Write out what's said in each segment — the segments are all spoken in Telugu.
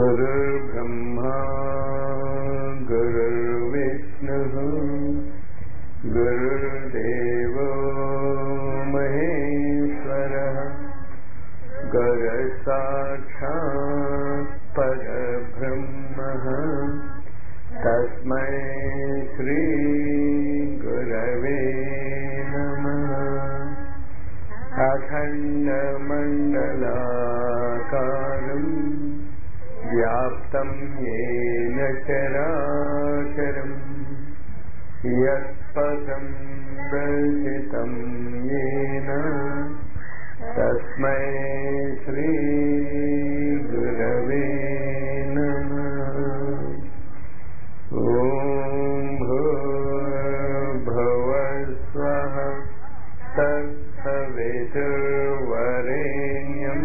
गुरुर्ब्रह्मा गुरुर्विष्णुः गुरुर्देवो महेश्वरः गुरुसाक्षात् परब्रह्मः तस्मै श्रीगुरवे नमः अखण्डमण्डलाकारम् व्याप्तं येन चराचरम् यत्पदं दर्शितं येन तस्मै श्रीगुरवे नमः ॐ भूर्भुवस्वः तत्सवितुर्वरेण्यम्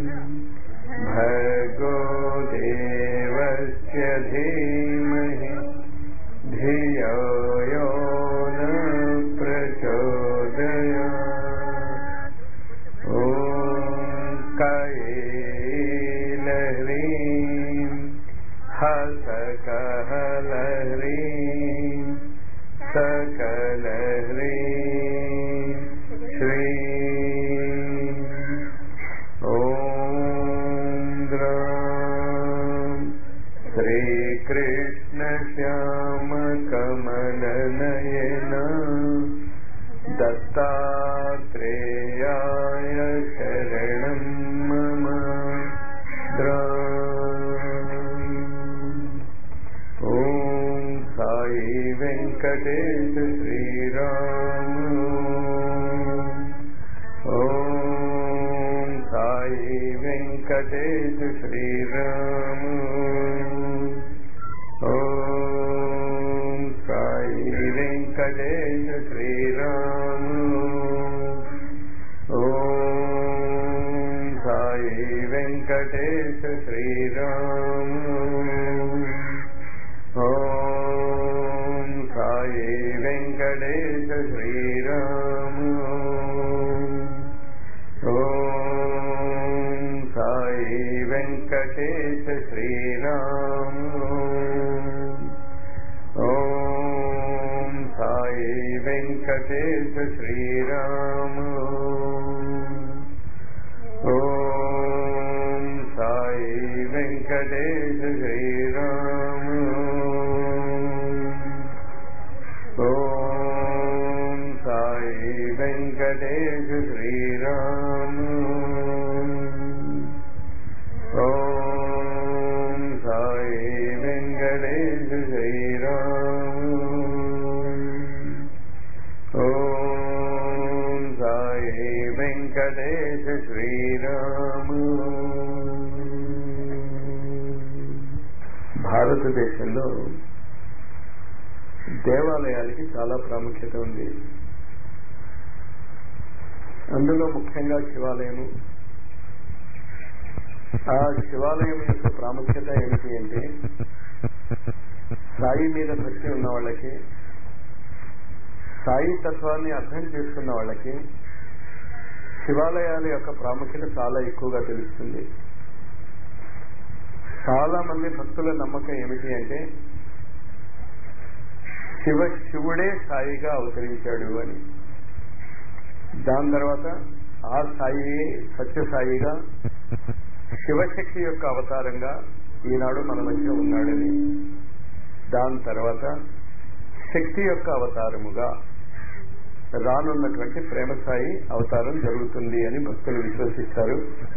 भर्गो देवस्य धीमहि धियो यो न प्रचोदयात् ॐ कैलह्रीं हसकहलह्रीं सकलह्रीं श्रीं ॐ द्रां श्रीकृष्णश्यामकमलनयन दत्तात्रेयाय शरणं मम ॐ साई वेङ्कटेश श्रीराम ॐ साई वेङ्कटेश श्रीराम ॐ साई वेङ्कटेश श्रीराम ॐ साई वेङ्कटेश श्रीराम ॐ साई वेङ्कटेश श्रीराम ॐ साई वेङ्कटेश श्रीराम ॐ साई वेङ्कटेश श्रीराम ॐ साई वेङ्कटेश श्रीराम ॐ साई वेङ्कटेश श्रीराम ॐ साई वेङ्कटेश श्रीराम ॐ साई वेङ्कटेश శ్రీరామ భారతదేశంలో దేవాలయాలకి చాలా ప్రాముఖ్యత ఉంది అందులో ముఖ్యంగా శివాలయము ఆ శివాలయం యొక్క ప్రాముఖ్యత ఏమిటి అంటే సాయి మీద భక్తి ఉన్న వాళ్ళకి సాయి తత్వాన్ని అర్థం చేసుకున్న వాళ్ళకి శివాలయాల యొక్క ప్రాముఖ్యత చాలా ఎక్కువగా తెలుస్తుంది చాలా మంది భక్తుల నమ్మకం ఏమిటి అంటే శివ శివుడే సాయిగా అవతరించాడు అని దాని తర్వాత ఆ సాయి సత్యసాయిగా శివశక్తి యొక్క అవతారంగా ఈనాడు మన మధ్య ఉన్నాడని దాని తర్వాత శక్తి యొక్క అవతారముగా రానున్నటువంటి ప్రేమ సాయి అవతారం జరుగుతుంది అని భక్తులు విశ్వసిస్తారు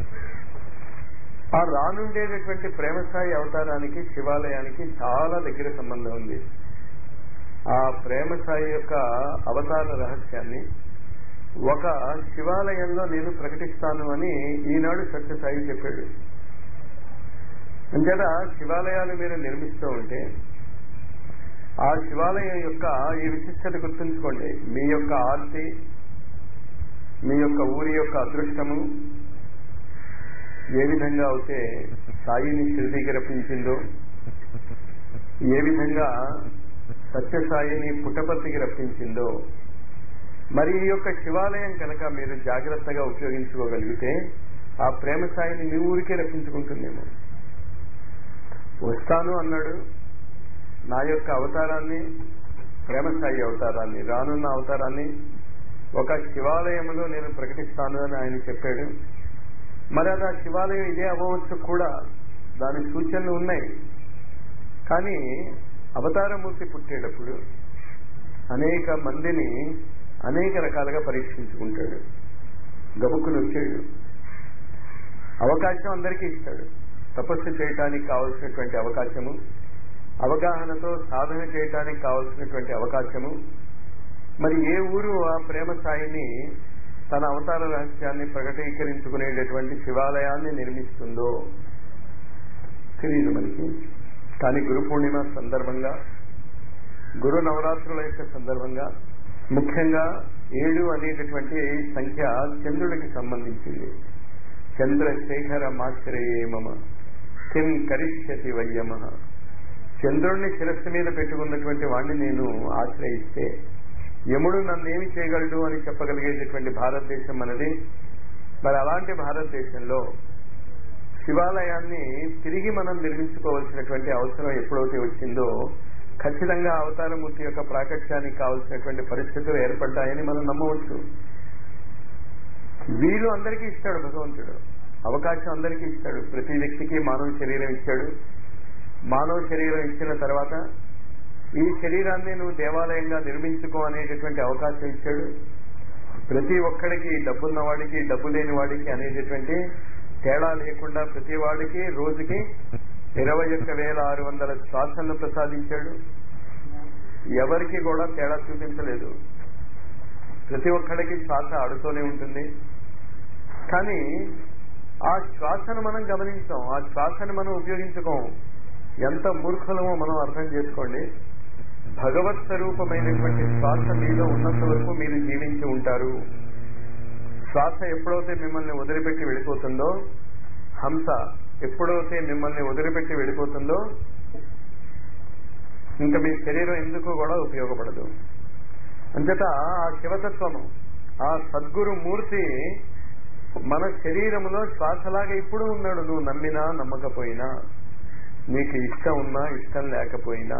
ఆ రానుండేటటువంటి ప్రేమ సాయి అవతారానికి శివాలయానికి చాలా దగ్గర సంబంధం ఉంది ఆ ప్రేమ సాయి యొక్క అవతార రహస్యాన్ని ఒక శివాలయంలో నేను ప్రకటిస్తాను అని ఈనాడు సత్యసాయి చెప్పాడు అంచేత శివాలయాలు మీరు నిర్మిస్తూ ఉంటే ఆ శివాలయం యొక్క ఈ విశిష్టత గుర్తుంచుకోండి మీ యొక్క ఆర్తి మీ యొక్క ఊరి యొక్క అదృష్టము ఏ విధంగా అయితే సాయిని షిరిడికి రప్పించిందో ఏ విధంగా సత్యసాయిని పుట్టపర్తికి రప్పించిందో మరి ఈ యొక్క శివాలయం కనుక మీరు జాగ్రత్తగా ఉపయోగించుకోగలిగితే ఆ ప్రేమ సాయిని మీ ఊరికే రప్పించుకుంటుందేమో వస్తాను అన్నాడు నా యొక్క అవతారాన్ని ప్రేమస్థాయి అవతారాన్ని రానున్న అవతారాన్ని ఒక శివాలయంలో నేను ప్రకటిస్తాను అని ఆయన చెప్పాడు మరి అది ఆ శివాలయం ఇదే అవ్వవచ్చు కూడా దాని సూచనలు ఉన్నాయి కానీ అవతారమూర్తి పుట్టేటప్పుడు అనేక మందిని అనేక రకాలుగా పరీక్షించుకుంటాడు గబుక్కులు వచ్చాడు అవకాశం అందరికీ ఇస్తాడు తపస్సు చేయటానికి కావలసినటువంటి అవకాశము అవగాహనతో సాధన చేయటానికి కావలసినటువంటి అవకాశము మరి ఏ ఊరు ఆ ప్రేమ స్థాయిని తన అవతార రహస్యాన్ని ప్రకటీకరించుకునేటటువంటి శివాలయాన్ని నిర్మిస్తుందో తెలియదు మనకి కానీ గురు పూర్ణిమ సందర్భంగా గురు నవరాత్రుల యొక్క సందర్భంగా ముఖ్యంగా ఏడు అనేటటువంటి సంఖ్య చంద్రుడికి సంబంధించింది చంద్రశేఖర మాశ్రయే మమ కిం కరిష్యతి వయ్యమ చంద్రుణ్ణి శిరస్సు మీద పెట్టుకున్నటువంటి వాణ్ణి నేను ఆశ్రయిస్తే యముడు నన్నేమి చేయగలడు అని చెప్పగలిగేటటువంటి భారతదేశం మనది మరి అలాంటి భారతదేశంలో శివాలయాన్ని తిరిగి మనం నిర్మించుకోవాల్సినటువంటి అవసరం ఎప్పుడైతే వచ్చిందో ఖచ్చితంగా అవతారమూర్తి యొక్క ప్రాకట్యానికి కావలసినటువంటి పరిస్థితులు ఏర్పడ్డాయని మనం నమ్మవచ్చు వీలు అందరికీ ఇస్తాడు భగవంతుడు అవకాశం అందరికీ ఇస్తాడు ప్రతి వ్యక్తికి మానవ శరీరం ఇచ్చాడు మానవ శరీరం ఇచ్చిన తర్వాత ఈ శరీరాన్ని నువ్వు దేవాలయంగా నిర్మించుకో అనేటటువంటి అవకాశం ఇచ్చాడు ప్రతి ఒక్కడికి డబ్బున్న వాడికి డబ్బు లేని వాడికి అనేటటువంటి తేడా లేకుండా ప్రతి వాడికి రోజుకి ఇరవై ఒక్క వేల ఆరు వందల శ్వాసలను ప్రసాదించాడు ఎవరికి కూడా తేడా చూపించలేదు ప్రతి ఒక్కడికి శ్వాస ఆడుతూనే ఉంటుంది కానీ ఆ శ్వాసను మనం గమనించాం ఆ శ్వాసను మనం ఉపయోగించుకోం ఎంత మూర్ఖులమో మనం అర్థం చేసుకోండి భగవత్ స్వరూపమైనటువంటి శ్వాస మీలో ఉన్నంత వరకు మీరు జీవించి ఉంటారు శ్వాస ఎప్పుడైతే మిమ్మల్ని వదిలిపెట్టి వెళ్ళిపోతుందో హంస ఎప్పుడైతే మిమ్మల్ని వదిలిపెట్టి వెళ్ళిపోతుందో ఇంకా మీ శరీరం ఎందుకు కూడా ఉపయోగపడదు అంచేత ఆ శివతత్వము ఆ సద్గురు మూర్తి మన శరీరంలో శ్వాసలాగా ఇప్పుడు ఉన్నాడు నువ్వు నమ్మినా నమ్మకపోయినా నీకు ఇష్టం ఉన్నా ఇష్టం లేకపోయినా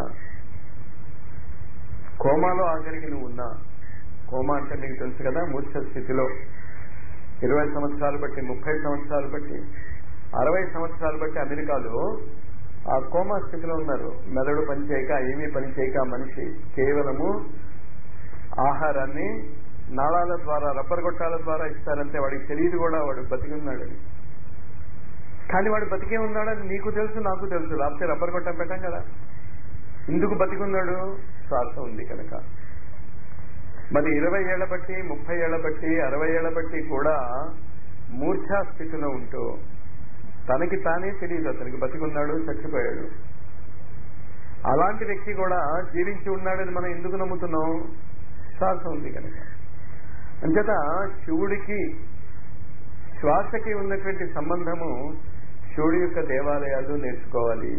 కోమాలో ఆఖరికి నువ్వు ఉన్నా కోమా అంటే నీకు తెలుసు కదా మూర్ఛ స్థితిలో ఇరవై సంవత్సరాలు బట్టి ముప్పై సంవత్సరాలు బట్టి అరవై సంవత్సరాలు బట్టి అమెరికాలో ఆ కోమా స్థితిలో ఉన్నారు మెదడు పనిచేయక ఏమీ పనిచేయక మనిషి కేవలము ఆహారాన్ని నాళాల ద్వారా రబ్బర్ గొట్టాల ద్వారా ఇస్తారంటే వాడికి తెలియదు కూడా వాడు బతికి ఉన్నాడని కానీ వాడు బతికే ఉన్నాడని నీకు తెలుసు నాకు తెలుసు లేకపోతే రబ్బర్ గొట్టం పెట్టాం కదా ఎందుకు బతికున్నాడు శ్వాస ఉంది కనుక మరి ఇరవై ఏళ్ల బట్టి ముప్పై ఏళ్ల బట్టి అరవై ఏళ్ల బట్టి కూడా మూర్ఛా స్థితిలో ఉంటూ తనకి తానే తెలియదు అతనికి బతికున్నాడు చచ్చిపోయాడు అలాంటి వ్యక్తి కూడా జీవించి ఉన్నాడని మనం ఎందుకు నమ్ముతున్నాం శ్వాస ఉంది కనుక అంచేత శివుడికి శ్వాసకి ఉన్నటువంటి సంబంధము శివుడి యొక్క దేవాలయాలు నేర్చుకోవాలి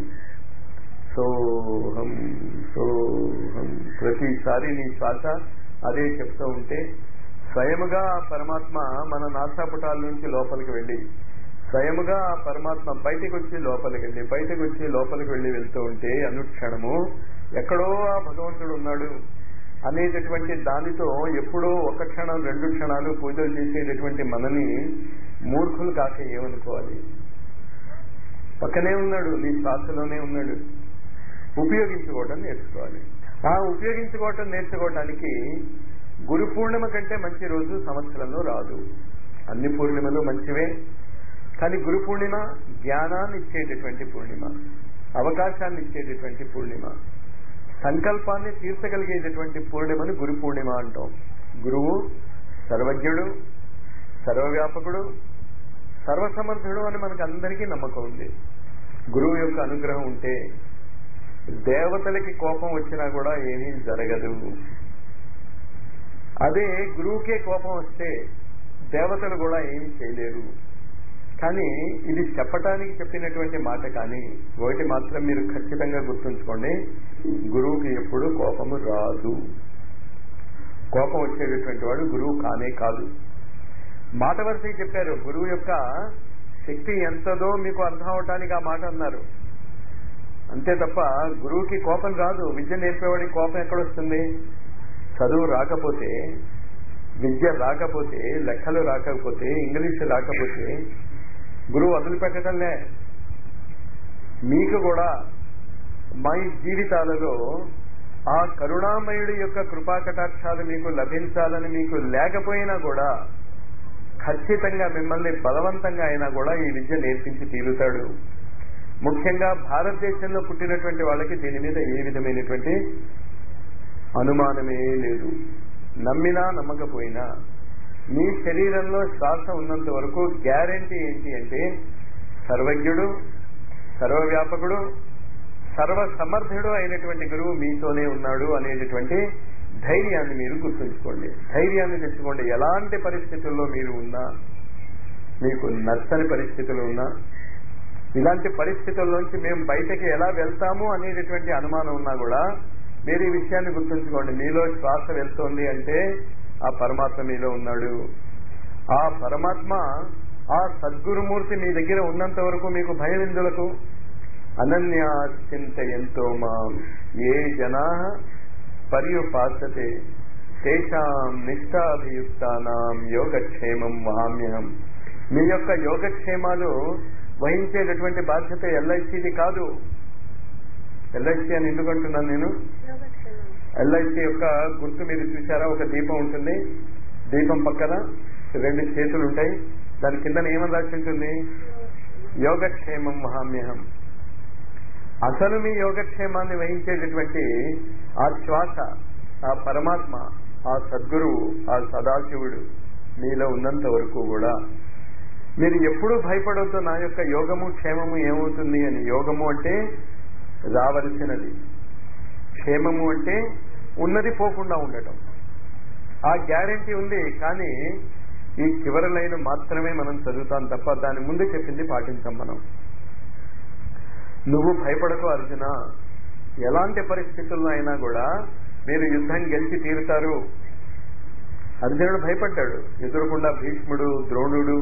సోహం సోహం ప్రతిసారి నీ శ్వాస అదే చెప్తూ ఉంటే స్వయముగా ఆ పరమాత్మ మన నాసాపుటాల నుంచి లోపలికి వెళ్ళి స్వయముగా ఆ పరమాత్మ బయటకు వచ్చి లోపలికి వెళ్ళి బయటకు వచ్చి లోపలికి వెళ్ళి వెళ్తూ ఉంటే అనుక్షణము ఎక్కడో ఆ భగవంతుడు ఉన్నాడు అనేటటువంటి దానితో ఎప్పుడో ఒక క్షణం రెండు క్షణాలు పూజలు చేసేటటువంటి మనని మూర్ఖులు కాక ఏమనుకోవాలి పక్కనే ఉన్నాడు నీ శ్వాసలోనే ఉన్నాడు ఉపయోగించుకోవటం నేర్చుకోవాలి ఆ ఉపయోగించుకోవటం నేర్చుకోవటానికి గురు పూర్ణిమ కంటే మంచి రోజు సంవత్సరంలో రాదు అన్ని పూర్ణిమలు మంచివే కానీ గురు పూర్ణిమ జ్ఞానాన్ని ఇచ్చేటటువంటి పూర్ణిమ అవకాశాన్ని ఇచ్చేటటువంటి పూర్ణిమ సంకల్పాన్ని తీర్చగలిగేటటువంటి పూర్ణిమని గురు పూర్ణిమ అంటాం గురువు సర్వజ్ఞుడు సర్వవ్యాపకుడు సర్వసమర్థుడు అని మనకు అందరికీ నమ్మకం ఉంది గురువు యొక్క అనుగ్రహం ఉంటే దేవతలకి కోపం వచ్చినా కూడా ఏమీ జరగదు అదే గురువుకే కోపం వస్తే దేవతలు కూడా ఏమీ చేయలేరు కానీ ఇది చెప్పటానికి చెప్పినటువంటి మాట కానీ ఒకటి మాత్రం మీరు ఖచ్చితంగా గుర్తుంచుకోండి గురువుకి ఎప్పుడు కోపము రాదు కోపం వచ్చేటటువంటి వాడు గురువు కానే కాదు మాట వరుసకి చెప్పారు గురువు యొక్క శక్తి ఎంతదో మీకు అర్థం అవటానికి ఆ మాట అన్నారు అంతే తప్ప గురువుకి కోపం రాదు విద్య నేర్పేవాడికి కోపం ఎక్కడొస్తుంది చదువు రాకపోతే విద్య రాకపోతే లెక్కలు రాకపోతే ఇంగ్లీష్ రాకపోతే గురువు వదిలిపెట్టడంలే మీకు కూడా మా ఈ జీవితాలలో ఆ కరుణామయుడి యొక్క కృపా కటాక్షాలు మీకు లభించాలని మీకు లేకపోయినా కూడా ఖచ్చితంగా మిమ్మల్ని బలవంతంగా అయినా కూడా ఈ విద్య నేర్పించి తీరుతాడు ముఖ్యంగా భారతదేశంలో పుట్టినటువంటి వాళ్ళకి దీని మీద ఏ విధమైనటువంటి అనుమానమే లేదు నమ్మినా నమ్మకపోయినా మీ శరీరంలో శ్వాస ఉన్నంత వరకు గ్యారంటీ ఏంటి అంటే సర్వజ్ఞుడు సర్వవ్యాపకుడు సర్వ సమర్థుడు అయినటువంటి గురువు మీతోనే ఉన్నాడు అనేటటువంటి ధైర్యాన్ని మీరు గుర్తుంచుకోండి ధైర్యాన్ని తెచ్చుకోండి ఎలాంటి పరిస్థితుల్లో మీరు ఉన్నా మీకు నచ్చని పరిస్థితులు ఉన్నా ఇలాంటి పరిస్థితుల్లోంచి మేము బయటకి ఎలా వెళ్తాము అనేటటువంటి అనుమానం ఉన్నా కూడా మీరు ఈ విషయాన్ని గుర్తుంచుకోండి మీలో శ్వాస వెళ్తోంది అంటే ఆ పరమాత్మ మీలో ఉన్నాడు ఆ పరమాత్మ ఆ సద్గురుమూర్తి మీ దగ్గర ఉన్నంత వరకు మీకు భయం ఎందులకు అనన్యాచింతయంతో మాం ఏ జనా పర్యుపాసతే తేషాం నిష్టాభియుక్తానాం యోగక్షేమం వహామ్యహం మీ యొక్క యోగక్షేమాలు వహించేటటువంటి బాధ్యత ఎల్ఐసిది కాదు ఎల్ఐసి అని ఎందుకు అంటున్నాను నేను ఎల్ఐసి యొక్క గుర్తు మీరు చూసారా ఒక దీపం ఉంటుంది దీపం పక్కన రెండు చేతులు ఉంటాయి దాని కింద ఏమని రాసి ఉంటుంది యోగక్షేమం మహామ్యహం అసలు మీ యోగక్షేమాన్ని వహించేటటువంటి ఆ శ్వాస ఆ పరమాత్మ ఆ సద్గురువు ఆ సదాశివుడు మీలో ఉన్నంత వరకు కూడా మీరు ఎప్పుడూ భయపడవద్దు నా యొక్క యోగము క్షేమము ఏమవుతుంది అని యోగము అంటే రావలసినది క్షేమము అంటే ఉన్నది పోకుండా ఉండటం ఆ గ్యారంటీ ఉంది కానీ ఈ చివరి లైన్ మాత్రమే మనం చదువుతాం తప్ప దాని ముందు చెప్పింది పాటించాం మనం నువ్వు భయపడకు అర్జున ఎలాంటి పరిస్థితుల్లో అయినా కూడా మీరు యుద్ధం గెలిచి తీరుతారు అర్జునుడు భయపడ్డాడు ఎదురకుండా భీష్ముడు ద్రోణుడు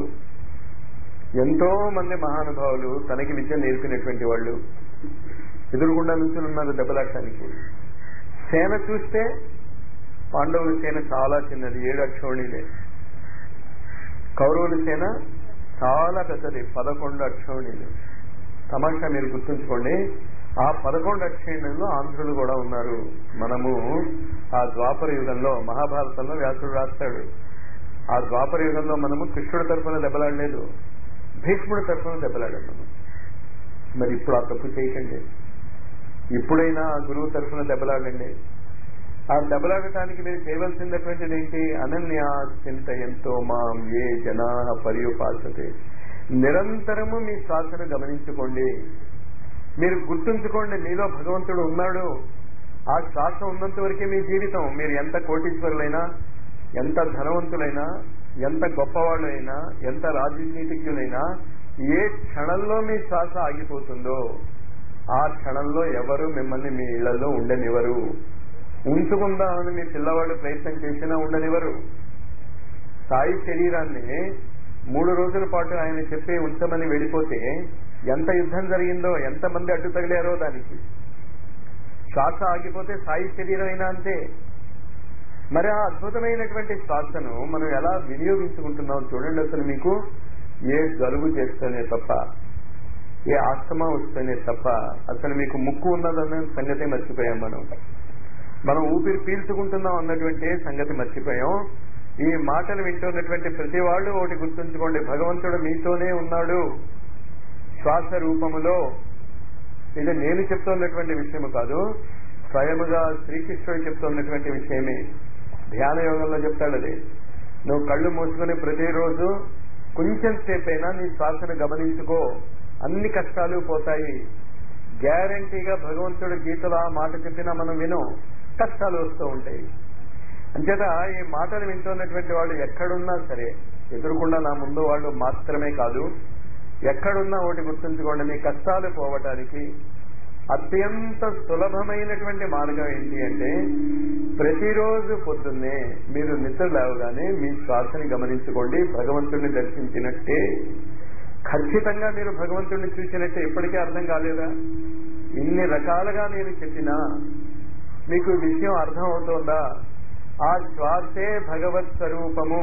ఎంతో మంది మహానుభావులు తనకి విద్య నేర్పినటువంటి వాళ్ళు ఎదురుకుండా నుంచి ఉన్నారు దెబ్బలాడటానికి సేన చూస్తే పాండవుల సేన చాలా చిన్నది ఏడు అక్షోణిలే కౌరవుల సేన చాలా పెద్దది పదకొండు అక్షోణిలు తమాషా మీరు గుర్తుంచుకోండి ఆ పదకొండు అక్షోణిలో ఆంధ్రులు కూడా ఉన్నారు మనము ఆ ద్వాపర యుగంలో మహాభారతంలో వ్యాసుడు రాస్తాడు ఆ ద్వాపర యుగంలో మనము కృష్ణుడి తరఫున దెబ్బలాడలేదు భీష్ముడి తరఫున దెబ్బలాడాం మనం మరి ఇప్పుడు ఆ తప్పు చేయకండి ఇప్పుడైనా ఆ గురువు తరఫున దెబ్బలాడండి ఆ దెబ్బలాడటానికి మీరు చేయవలసినటువంటిది ఏంటి అనన్యా చింతయంతో మాం ఏ జనా పర్యుపాసతే నిరంతరము మీ శ్వాసను గమనించుకోండి మీరు గుర్తుంచుకోండి మీలో భగవంతుడు ఉన్నాడు ఆ శ్వాస ఉన్నంత వరకే మీ జీవితం మీరు ఎంత కోటీశ్వరులైనా ఎంత ధనవంతులైనా ఎంత గొప్పవాళ్ళైనా ఎంత రాజనీతిజ్ఞులైనా ఏ క్షణంలో మీ శ్వాస ఆగిపోతుందో ఆ క్షణంలో ఎవరు మిమ్మల్ని మీ ఇళ్లలో ఉండనివ్వరు ఉంచుకుందామని మీ పిల్లవాడు ప్రయత్నం చేసినా ఉండనివ్వరు సాయి శరీరాన్ని మూడు రోజుల పాటు ఆయన చెప్పి ఉంచమని వెళ్ళిపోతే ఎంత యుద్ధం జరిగిందో ఎంతమంది అడ్డు తగిలారో దానికి శ్వాస ఆగిపోతే సాయి శరీరం అయినా అంతే మరి ఆ అద్భుతమైనటువంటి శ్వాసను మనం ఎలా వినియోగించుకుంటున్నాం చూడండి అసలు మీకు ఏ జలుబు చేస్తేనే తప్ప ఏ ఆస్తమా వస్తేనే తప్ప అసలు మీకు ముక్కు ఉన్నదన్న సంగతే మర్చిపోయాం మనం మనం ఊపిరి పీల్చుకుంటున్నాం అన్నటువంటి సంగతి మర్చిపోయాం ఈ మాటలు వింటున్నటువంటి ప్రతి వాళ్ళు ఒకటి గుర్తుంచుకోండి భగవంతుడు మీతోనే ఉన్నాడు శ్వాస రూపములో ఇది నేను చెప్తున్నటువంటి విషయము కాదు స్వయముగా శ్రీకృష్ణుడు చెప్తున్నటువంటి విషయమే ధ్యాన యోగంలో చెప్తాడు అది నువ్వు కళ్ళు మూసుకుని ప్రతిరోజు కొంచెం సేపైనా నీ శ్వాసను గమనించుకో అన్ని కష్టాలు పోతాయి గ్యారంటీగా భగవంతుడు గీతలో ఆ మాట చెప్పినా మనం వినం కష్టాలు వస్తూ ఉంటాయి అంచేత ఈ మాటలు వింటున్నటువంటి వాళ్ళు ఎక్కడున్నా సరే ఎదురుకుండా నా ముందు వాళ్ళు మాత్రమే కాదు ఎక్కడున్నా ఒకటి గుర్తుంచుకోండి మీ కష్టాలు పోవటానికి అత్యంత సులభమైనటువంటి మార్గం ఏంటి అంటే ప్రతిరోజు పొద్దున్నే మీరు నిద్ర లేవగానే మీ శ్వాసని గమనించుకోండి భగవంతుడిని దర్శించినట్టే ఖచ్చితంగా మీరు భగవంతుడిని చూసినట్టే ఇప్పటికే అర్థం కాలేదా ఇన్ని రకాలుగా నేను చెప్పినా మీకు విషయం అర్థం అవుతోందా ఆ శ్వాసే భగవత్ స్వరూపము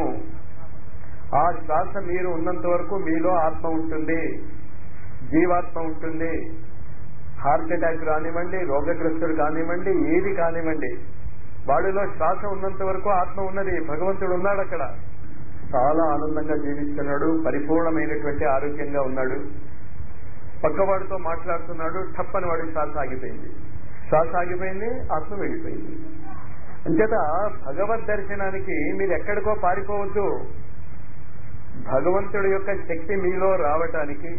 ఆ శ్వాస మీరు ఉన్నంత వరకు మీలో ఆత్మ ఉంటుంది జీవాత్మ ఉంటుంది హార్ట్ అటాక్ కానివ్వండి రోగగ్రస్తుడు కానివ్వండి ఏది కానివ్వండి వాడిలో శ్వాస ఉన్నంత వరకు ఆత్మ ఉన్నది భగవంతుడు ఉన్నాడు అక్కడ చాలా ఆనందంగా జీవిస్తున్నాడు పరిపూర్ణమైనటువంటి ఆరోగ్యంగా ఉన్నాడు పక్కవాడితో మాట్లాడుతున్నాడు టప్పని వాడి శ్వాస ఆగిపోయింది శ్వాస ఆగిపోయింది ఆత్మ వెళ్ళిపోయింది అంచేత భగవద్ దర్శనానికి మీరు ఎక్కడికో పారిపోవద్దు భగవంతుడి యొక్క శక్తి మీలో రావటానికి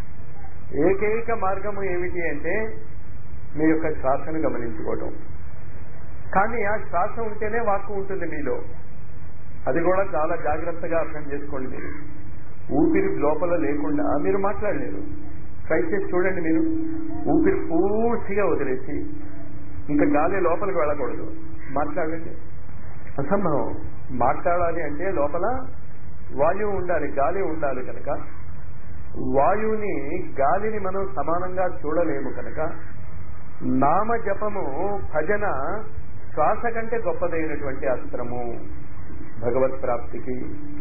ఏకైక మార్గము ఏమిటి అంటే మీ యొక్క శ్వాసను గమనించుకోవటం కానీ ఆ శ్వాస ఉంటేనే వాక్కు ఉంటుంది మీలో అది కూడా చాలా జాగ్రత్తగా అర్థం చేసుకోండి మీరు ఊపిరి లోపల లేకుండా మీరు మాట్లాడలేరు ట్రై చేసి చూడండి మీరు ఊపిరి పూర్తిగా వదిలేసి ఇంకా గాలి లోపలికి వెళ్ళకూడదు మాట్లాడండి అసంభవం మాట్లాడాలి అంటే లోపల వాయువు ఉండాలి గాలి ఉండాలి కనుక వాయువుని గాలిని మనం సమానంగా చూడలేము కనుక నామ జపము భజన శ్వాస కంటే గొప్పదైనటువంటి అస్త్రము భగవత్ ప్రాప్తికి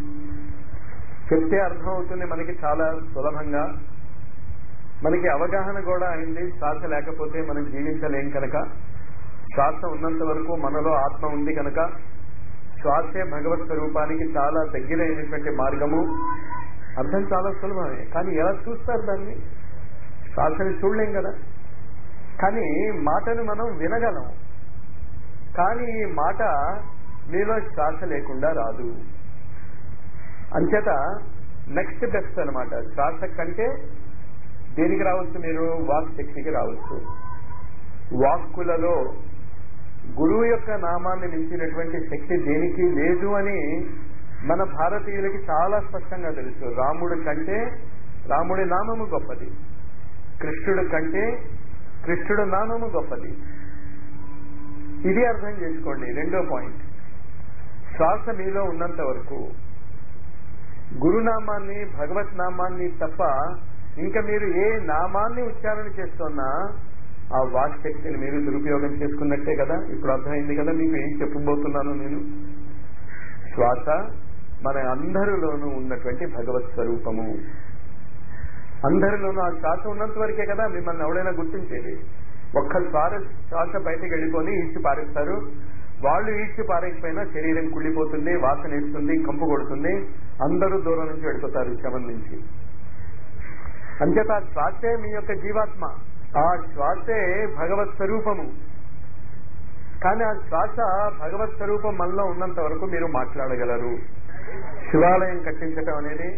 చెప్తే అర్థం అవుతుంది మనకి చాలా సులభంగా మనకి అవగాహన కూడా అయింది శ్వాస లేకపోతే మనం జీవించలేం కనుక శ్వాస ఉన్నంత వరకు మనలో ఆత్మ ఉంది కనుక శ్వాసే భగవత్ స్వరూపానికి చాలా దగ్గరైనటువంటి మార్గము అర్థం చాలా సులభమే కానీ ఎలా చూస్తారు దాన్ని శ్వాసని చూడలేం కదా కానీ మాటను మనం వినగలం కానీ ఈ మాట మీలో శ్వాస లేకుండా రాదు అంచేత నెక్స్ట్ బెస్ట్ అనమాట శ్వాస కంటే దేనికి రావచ్చు మీరు వాక్ శక్తికి రావచ్చు వాక్కులలో గురువు యొక్క నామాన్ని మించినటువంటి శక్తి దేనికి లేదు అని మన భారతీయులకి చాలా స్పష్టంగా తెలుసు రాముడు కంటే రాముడి నామము గొప్పది కృష్ణుడు కంటే కృష్ణుడు నామము గొప్పది ఇది అర్థం చేసుకోండి రెండో పాయింట్ శ్వాస మీలో ఉన్నంత వరకు గురునామాన్ని భగవత్ నామాన్ని తప్ప ఇంకా మీరు ఏ నామాన్ని ఉచ్చారణ చేస్తున్నా ఆ వాక్ శక్తిని మీరు దురుపయోగం చేసుకున్నట్టే కదా ఇప్పుడు అర్థమైంది కదా మీకు ఏం చెప్పబోతున్నాను నేను శ్వాస మన అందరిలోనూ ఉన్నటువంటి భగవత్ స్వరూపము అందరిలోనూ ఆ శ్వాస ఉన్నంత వరకే కదా మిమ్మల్ని ఎవడైనా గుర్తించేది ఒక్క శ్వాస శ్వాస బయటకు వెళ్ళిపోని ఈడ్చి పారేస్తారు వాళ్ళు ఈడ్చి పారేకపోయినా శరీరం కుళ్ళిపోతుంది వాసన ఇస్తుంది కంపు కొడుతుంది అందరూ దూరం నుంచి వెళ్ళిపోతారు శవం నుంచి అంచేత ఆ శ్వాసే మీ యొక్క జీవాత్మ ఆ శ్వాసే భగవత్ స్వరూపము కానీ ఆ శ్వాస భగవత్ స్వరూపం మనలో ఉన్నంత వరకు మీరు మాట్లాడగలరు శివాలయం కట్టించటం అనేది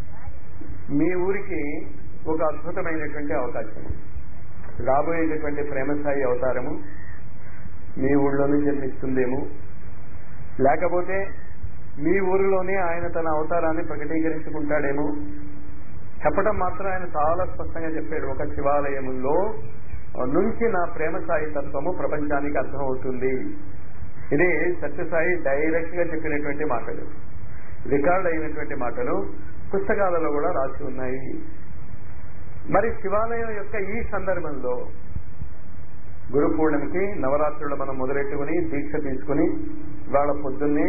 మీ ఊరికి ఒక అద్భుతమైనటువంటి అవకాశం రాబోయేటటువంటి ప్రేమస్థాయి అవతారము మీ ఊళ్ళోనే జన్మిస్తుందేమో లేకపోతే మీ ఊరిలోనే ఆయన తన అవతారాన్ని ప్రకటీకరించుకుంటాడేమో చెప్పడం మాత్రం ఆయన చాలా స్పష్టంగా చెప్పాడు ఒక శివాలయములో నుంచి నా ప్రేమ సాయి తత్వము ప్రపంచానికి అర్థమవుతుంది ఇది సత్యసాయి డైరెక్ట్ గా చెప్పినటువంటి మాటలు రికార్డ్ అయినటువంటి మాటలు పుస్తకాలలో కూడా రాసి ఉన్నాయి మరి శివాలయం యొక్క ఈ సందర్భంలో గురు పూర్ణిమకి నవరాత్రులు మనం మొదలెట్టుకుని దీక్ష తీసుకుని వాళ్ళ పొద్దున్నే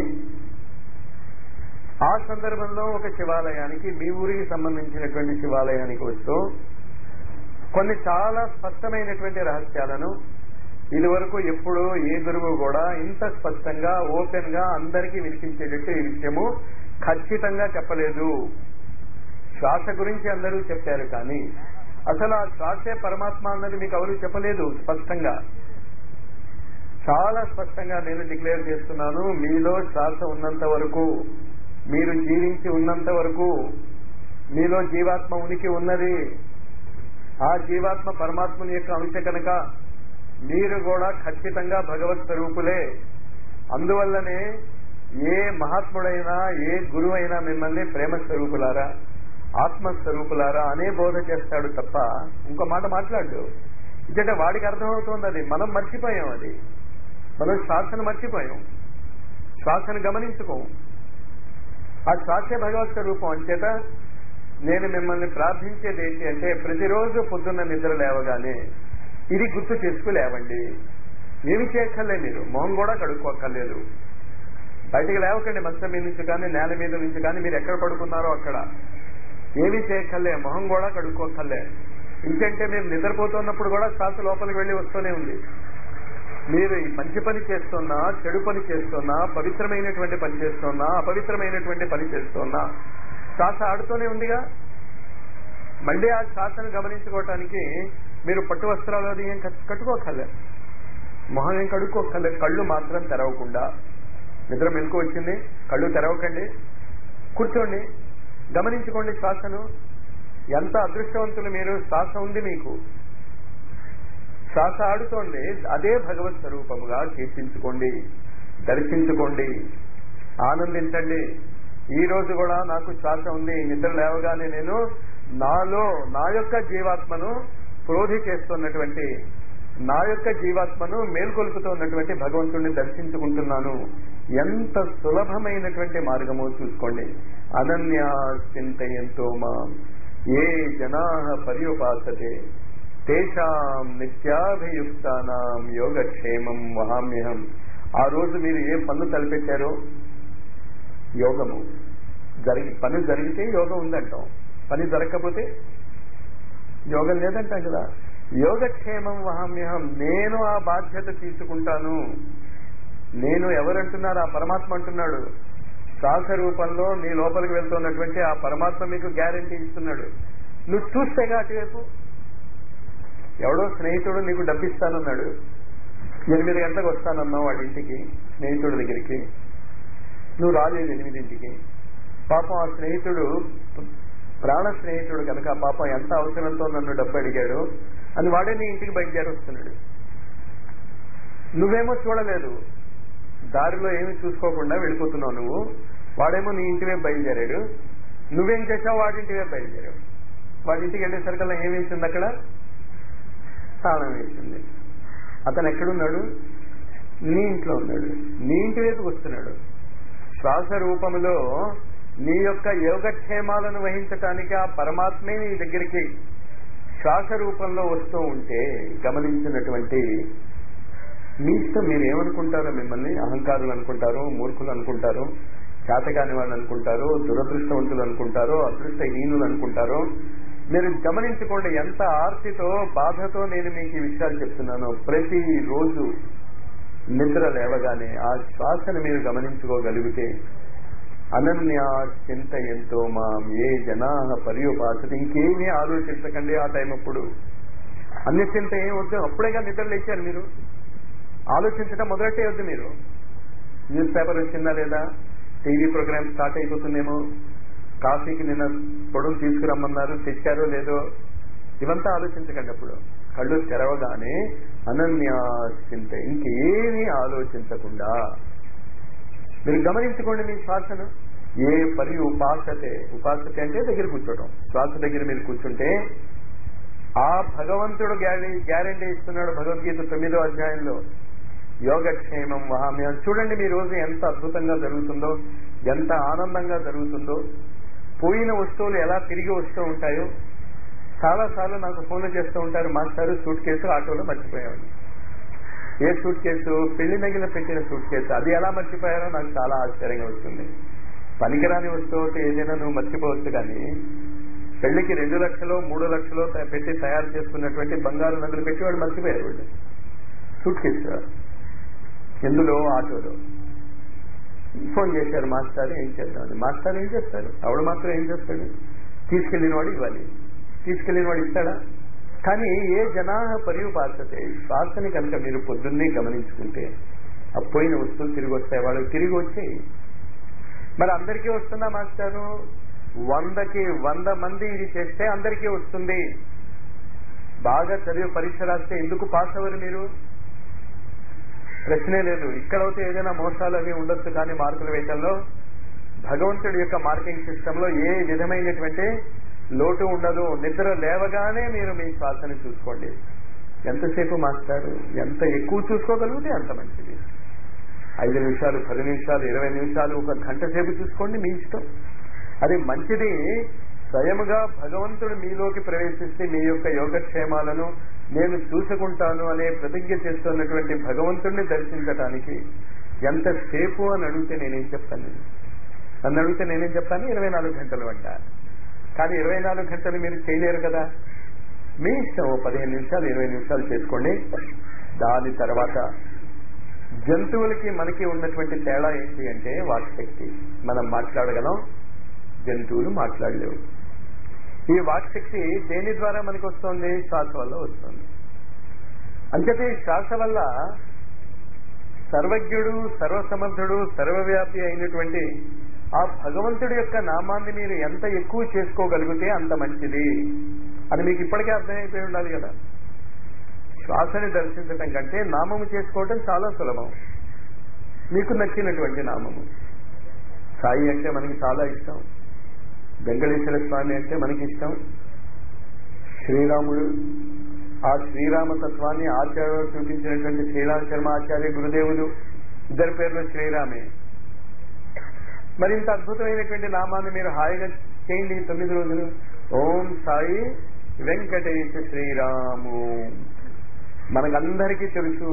ఆ సందర్భంలో ఒక శివాలయానికి మీ ఊరికి సంబంధించినటువంటి శివాలయానికి వస్తూ కొన్ని చాలా స్పష్టమైనటువంటి రహస్యాలను ఇదివరకు ఎప్పుడు ఏ గురువు కూడా ఇంత స్పష్టంగా ఓపెన్ గా అందరికీ వినిపించేటట్టు ఈ విషయము ఖచ్చితంగా చెప్పలేదు శ్వాస గురించి అందరూ చెప్పారు కానీ అసలు ఆ శ్వాసే పరమాత్మ అన్నది మీకు ఎవరు చెప్పలేదు స్పష్టంగా చాలా స్పష్టంగా నేను డిక్లేర్ చేస్తున్నాను మీలో శ్వాస ఉన్నంత వరకు మీరు జీవించి ఉన్నంత వరకు మీలో జీవాత్మ ఉనికి ఉన్నది ఆ జీవాత్మ పరమాత్మని యొక్క అంశ కనుక మీరు కూడా ఖచ్చితంగా భగవత్ స్వరూపులే అందువల్లనే ఏ మహాత్ముడైనా ఏ గురువు అయినా మిమ్మల్ని ప్రేమ స్వరూపులారా ఆత్మస్వరూపులారా అనే బోధ చేస్తాడు తప్ప ఇంకో మాట మాట్లాడు ఎందుకంటే వాడికి అర్థమవుతోంది అది మనం మర్చిపోయాం అది మనం శ్వాసను మర్చిపోయాం శ్వాసను గమనించుకోం ఆ శ్వాసే భగవత్ స్వరూపం అంచేత నేను మిమ్మల్ని ప్రార్థించేది ఏంటి అంటే ప్రతిరోజు పొద్దున్న నిద్ర లేవగానే ఇది గుర్తు చేసుకులేవండి ఏమి చేయక్కర్లే మీరు మొహం కూడా కడుక్కోక్కర్లేదు బయటికి లేవకండి మంచం మీద నుంచి కానీ నేల మీద నుంచి కానీ మీరు ఎక్కడ పడుకున్నారో అక్కడ ఏమీ చేయక్కర్లే మొహం కూడా కడుక్కోక్కర్లే ఇంకంటే మీరు నిద్రపోతున్నప్పుడు కూడా శ్వాస లోపలికి వెళ్ళి వస్తూనే ఉంది మీరు ఈ మంచి పని చేస్తున్నా చెడు పని చేస్తున్నా పవిత్రమైనటువంటి పని చేస్తున్నా అపవిత్రమైనటువంటి పని చేస్తున్నా శ్వాస ఆడుతూనే ఉందిగా మళ్ళీ ఆ శ్వాసను గమనించుకోవటానికి మీరు పట్టు వస్త్రాలు అది ఏం కట్- కట్టుకోకర్లే మొహం ఏం కడుక్కోకర్లే కళ్ళు మాత్రం తెరవకుండా నిద్ర మెలకు వచ్చింది కళ్ళు తెరవకండి కూర్చోండి గమనించుకోండి శ్వాసను ఎంత అదృష్టవంతులు మీరు శ్వాస ఉంది మీకు శ్వాస ఆడుతోంది అదే భగవత్ స్వరూపముగా కీర్తించుకోండి దర్శించుకోండి ఆనందించండి ఈ రోజు కూడా నాకు శ్వాస ఉంది నిద్ర లేవగానే నేను నాలో నా యొక్క జీవాత్మను క్రోధి చేస్తున్నటువంటి నా యొక్క జీవాత్మను మేల్కొల్పుతున్నటువంటి భగవంతుడిని దర్శించుకుంటున్నాను ఎంత సులభమైనటువంటి మార్గమో చూసుకోండి అనన్యా చింతయంతో మా ఏ జనా పర్యుపాసతే తేషాం నిత్యాభియుక్తానాం యోగక్షేమం వహామ్యహం ఆ రోజు మీరు ఏ పనులు తలపెట్టారో యోగము జరిగి పని జరిగితే యోగం ఉందంటాం పని జరగకపోతే యోగం లేదంటాం కదా యోగక్షేమం వహామ్యహం నేను ఆ బాధ్యత తీసుకుంటాను నేను ఎవరంటున్నారు ఆ పరమాత్మ అంటున్నాడు శ్వాస రూపంలో నీ లోపలికి వెళ్తున్నటువంటి ఆ పరమాత్మ మీకు గ్యారంటీ ఇస్తున్నాడు నువ్వు చూస్తేగా అటువైపు ఎవడో స్నేహితుడు నీకు డబ్బిస్తానన్నాడు ఎనిమిది గంటలకు వస్తానన్నావు వాడి ఇంటికి స్నేహితుడి దగ్గరికి నువ్వు రాలేదు ఎనిమిదింటికి పాపం ఆ స్నేహితుడు ప్రాణ స్నేహితుడు కనుక పాపం ఎంత అవసరంతో నన్ను డబ్బు అడిగాడు అని వాడే నీ ఇంటికి బయలుదేరి వస్తున్నాడు నువ్వేమో చూడలేదు దారిలో ఏమి చూసుకోకుండా వెళ్ళిపోతున్నావు నువ్వు వాడేమో నీ ఇంటివే బయలుదేరాడు నువ్వేం చేసావు వాడింటివే బయలుదేరావు వాడింటికి వెళ్ళేసరికల్లా ఏం వేసింది అక్కడ తాళం వేసింది అతను ఎక్కడున్నాడు నీ ఇంట్లో ఉన్నాడు నీ ఇంటి వైపుకి వస్తున్నాడు శ్వాస రూపంలో నీ యొక్క యోగక్షేమాలను వహించటానికి ఆ పరమాత్మే నీ దగ్గరికి శ్వాస రూపంలో వస్తూ ఉంటే గమనించినటువంటి మీ ఇష్టం మీరు ఏమనుకుంటారో మిమ్మల్ని అహంకారులు అనుకుంటారు మూర్ఖులు అనుకుంటారు చేతకాని వాళ్ళు అనుకుంటారు దురదృష్టవంతులు అనుకుంటారు అదృష్టహీనులు అనుకుంటారు మీరు గమనించుకోండి ఎంత ఆర్తితో బాధతో నేను మీకు ఈ విషయాలు చెప్తున్నాను ప్రతి రోజు నిద్ర లేవగానే ఆ శ్వాసను మీరు గమనించుకోగలిగితే అనన్యా చింత ఎంతో మాం ఏ జనా పర్యుపాసత ఇంకేమీ ఆలోచించకండి ఆ టైం అప్పుడు అన్య చింత ఏం వద్దు అప్పుడేగా నిద్ర లేచారు మీరు ఆలోచించడం మొదలెట్టే వద్దు మీరు న్యూస్ పేపర్ వచ్చిందా లేదా టీవీ ప్రోగ్రామ్ స్టార్ట్ అయిపోతుందేమో కాఫీకి నిన్న పొడులు తీసుకురమ్మన్నారు తెచ్చారో లేదో ఇవంతా ఆలోచించకండి అప్పుడు కళ్ళు తెరవగానే అనన్యా చింత ఇంకేమీ ఆలోచించకుండా మీరు గమనించుకోండి మీ శ్వాసను ఏ పరి ఉపాసతే ఉపాసతే అంటే దగ్గర కూర్చోవడం శ్వాస దగ్గర మీరు కూర్చుంటే ఆ భగవంతుడు గ్యారెంటీ ఇస్తున్నాడు భగవద్గీత తొమ్మిదో అధ్యాయంలో యోగక్షేమం వహామ్యం చూడండి మీ రోజు ఎంత అద్భుతంగా జరుగుతుందో ఎంత ఆనందంగా జరుగుతుందో పోయిన వస్తువులు ఎలా తిరిగి వస్తూ ఉంటాయో చాలా సార్లు నాకు ఫోన్లు చేస్తూ ఉంటారు మాస్టారు సూట్ కేసు ఆటోలో మర్చిపోయామని ఏ సూట్ కేసు పెళ్లి నగిన పెట్టిన సూట్ కేసు అది ఎలా మర్చిపోయారో నాకు చాలా ఆశ్చర్యంగా వస్తుంది పనికిరాని వస్తువు అయితే ఏదైనా నువ్వు మర్చిపోవచ్చు కానీ పెళ్లికి రెండు లక్షలు మూడు లక్షలు త- పెట్టి తయారు చేసుకున్నటువంటి బంగారు నగలు పెట్టి వాడు మర్చిపోయారు వాళ్ళు సూట్ కేసు ఎందులో ఆటోలో ఫోన్ చేశారు మాస్టర్ ఏం చేద్దామని మాస్టర్ ఏం చేస్తారు ఆవిడ మాత్రం ఏం చేస్తాడు తీసుకెళ్లిన వాడు ఇవ్వాలి తీసుకెళ్లిన వాడు ఇస్తాడా కానీ ఏ జనా పర్యుపాసతే శ్వాసని కనుక మీరు పొద్దున్నే గమనించుకుంటే ఆ పోయిన వస్తువులు తిరిగి వస్తాయి వాళ్ళకి తిరిగి వచ్చాయి మరి అందరికీ వస్తుందా మాస్టారు వందకి వంద మంది ఇది చేస్తే అందరికీ వస్తుంది బాగా చదివి పరీక్ష రాస్తే ఎందుకు పాస్ అవ్వరు మీరు ప్రశ్నే లేదు ఇక్కడైతే ఏదైనా మోసాలు అవి ఉండొచ్చు కానీ మార్కులు వేయటంలో భగవంతుడి యొక్క మార్కింగ్ సిస్టమ్ లో ఏ విధమైనటువంటి లోటు ఉండదు నిద్ర లేవగానే మీరు మీ శ్వాసని చూసుకోండి ఎంతసేపు మాస్టారు ఎంత ఎక్కువ చూసుకోగలిగితే అంత మంచిది ఐదు నిమిషాలు పది నిమిషాలు ఇరవై నిమిషాలు ఒక గంట సేపు చూసుకోండి మీ ఇష్టం అది మంచిది స్వయముగా భగవంతుడు మీలోకి ప్రవేశిస్తే మీ యొక్క యోగక్షేమాలను నేను చూసుకుంటాను అనే ప్రతిజ్ఞ చేస్తున్నటువంటి భగవంతుణ్ణి దర్శించటానికి ఎంతసేపు అని అడిగితే నేనేం చెప్తాను నేను నన్ను అడిగితే నేనేం చెప్తాను ఇరవై నాలుగు గంటలు అంట కానీ ఇరవై నాలుగు గంటలు మీరు చేయలేరు కదా మీ ఇష్టం ఓ పదిహేను నిమిషాలు ఇరవై నిమిషాలు చేసుకోండి దాని తర్వాత జంతువులకి మనకి ఉన్నటువంటి తేడా ఏంటి అంటే వాక్శక్తి మనం మాట్లాడగలం జంతువులు మాట్లాడలేవు ఈ వాక్శక్తి దేని ద్వారా మనకి వస్తుంది శ్వాస వల్ల వస్తుంది అంచేతే ఈ శ్వాస వల్ల సర్వజ్ఞుడు సర్వసమర్థుడు సర్వవ్యాపి అయినటువంటి ఆ భగవంతుడి యొక్క నామాన్ని మీరు ఎంత ఎక్కువ చేసుకోగలిగితే అంత మంచిది అది మీకు ఇప్పటికే అర్థమైపోయి ఉండాలి కదా శ్వాసని దర్శించటం కంటే నామము చేసుకోవటం చాలా సులభం మీకు నచ్చినటువంటి నామము సాయి అంటే మనకి చాలా ఇష్టం వెంకటేశ్వర స్వామి అంటే మనకి ఇష్టం శ్రీరాముడు ఆ శ్రీరామ తత్వాన్ని ఆచార్యుడు చూపించినటువంటి శ్రీరామ శర్మ ఆచార్య గురుదేవులు ఇద్దరి పేర్లు శ్రీరామే మరి ఇంత అద్భుతమైనటువంటి నామాన్ని మీరు హాయిగా చేయండి ఈ తొమ్మిది రోజులు ఓం సాయి వెంకటేశ శ్రీరాము మనకందరికీ తెలుసు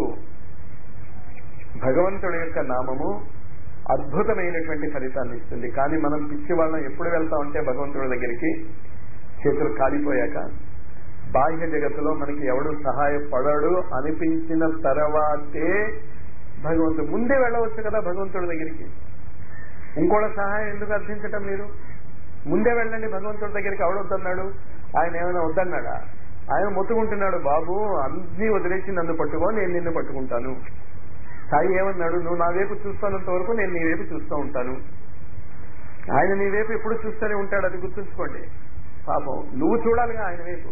భగవంతుడి యొక్క నామము అద్భుతమైనటువంటి ఫలితాన్ని ఇస్తుంది కానీ మనం పిచ్చి వాళ్ళం ఎప్పుడు వెళ్తా ఉంటే భగవంతుడి దగ్గరికి చేతులు కాలిపోయాక బాహ్య జగత్తులో మనకి ఎవడు సహాయపడడు అనిపించిన తర్వాతే భగవంతుడు ముందే వెళ్ళవచ్చు కదా భగవంతుడి దగ్గరికి ఇంకోళ్ళ సహాయం ఎందుకు అర్థించటం మీరు ముందే వెళ్ళండి భగవంతుడి దగ్గరికి ఎవడొద్దన్నాడు ఆయన ఏమైనా వద్దన్నాడా ఆయన మొత్తుకుంటున్నాడు బాబు అన్ని వదిలేసి నన్ను పట్టుకో నేను నిన్ను పట్టుకుంటాను సాయి ఏమన్నాడు నువ్వు నా వైపు చూస్తానంత వరకు నేను నీ వైపు చూస్తూ ఉంటాను ఆయన నీ వైపు ఎప్పుడు చూస్తూనే ఉంటాడు అది గుర్తుంచుకోండి పాపం నువ్వు చూడాలిగా ఆయన వైపు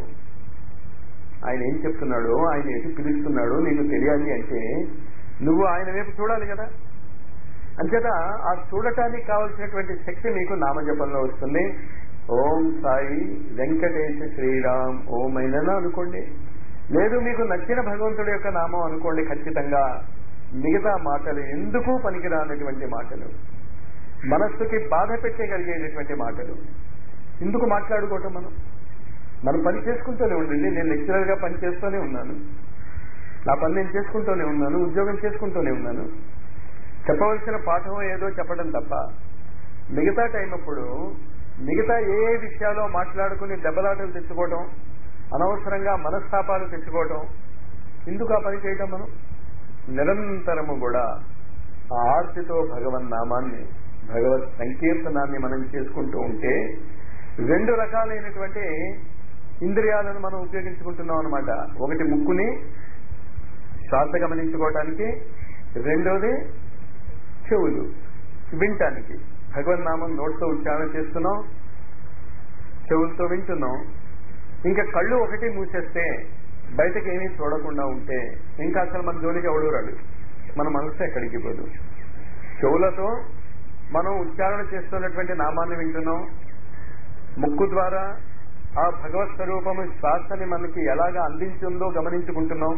ఆయన ఏం చెప్తున్నాడు ఆయన ఎటు పిలుస్తున్నాడు నీకు తెలియాలి అంటే నువ్వు ఆయన వైపు చూడాలి కదా అంచేత ఆ చూడటానికి కావలసినటువంటి శక్తి మీకు నామజపంలో వస్తుంది ఓం సాయి వెంకటేశ శ్రీరామ్ ఓం అయినా అనుకోండి లేదు మీకు నచ్చిన భగవంతుడి యొక్క నామం అనుకోండి ఖచ్చితంగా మిగతా మాటలు ఎందుకు పనికిరానటువంటి మాటలు మనస్సుకి బాధ పెట్టగలిగేటటువంటి మాటలు ఎందుకు మాట్లాడుకోవటం మనం మనం పని చేసుకుంటూనే ఉండండి నేను లెక్చరర్ గా పని చేస్తూనే ఉన్నాను నా పని నేను చేసుకుంటూనే ఉన్నాను ఉద్యోగం చేసుకుంటూనే ఉన్నాను చెప్పవలసిన పాఠం ఏదో చెప్పడం తప్ప మిగతా టైం అప్పుడు మిగతా ఏ ఏ విషయాలో మాట్లాడుకుని దెబ్బలాటలు తెచ్చుకోవటం అనవసరంగా మనస్తాపాలు తెచ్చుకోవటం ఎందుకు ఆ పని చేయటం మనం నిరంతరము కూడా ఆ ఆర్తితో భగవన్ నామాన్ని భగవత్ సంకీర్తనాన్ని మనం చేసుకుంటూ ఉంటే రెండు రకాలైనటువంటి ఇంద్రియాలను మనం ఉపయోగించుకుంటున్నాం అనమాట ఒకటి ముక్కుని శ్వాస గమనించుకోవటానికి రెండోది చెవులు వినటానికి భగవన్ నామం నోట్తో ఉచ్చారణ చేస్తున్నాం చెవులతో వింటున్నాం ఇంకా కళ్ళు ఒకటి మూసేస్తే బయటకు ఏమీ చూడకుండా ఉంటే ఇంకా అసలు మన జోలికి ఎవడు రాడు మన మనసు ఎక్కడికి పోదు చెవులతో మనం ఉచ్చారణ చేస్తున్నటువంటి నామాన్ని వింటున్నాం ముక్కు ద్వారా ఆ భగవత్ స్వరూపము శ్వాసని మనకి ఎలాగా అందించిందో గమనించుకుంటున్నాం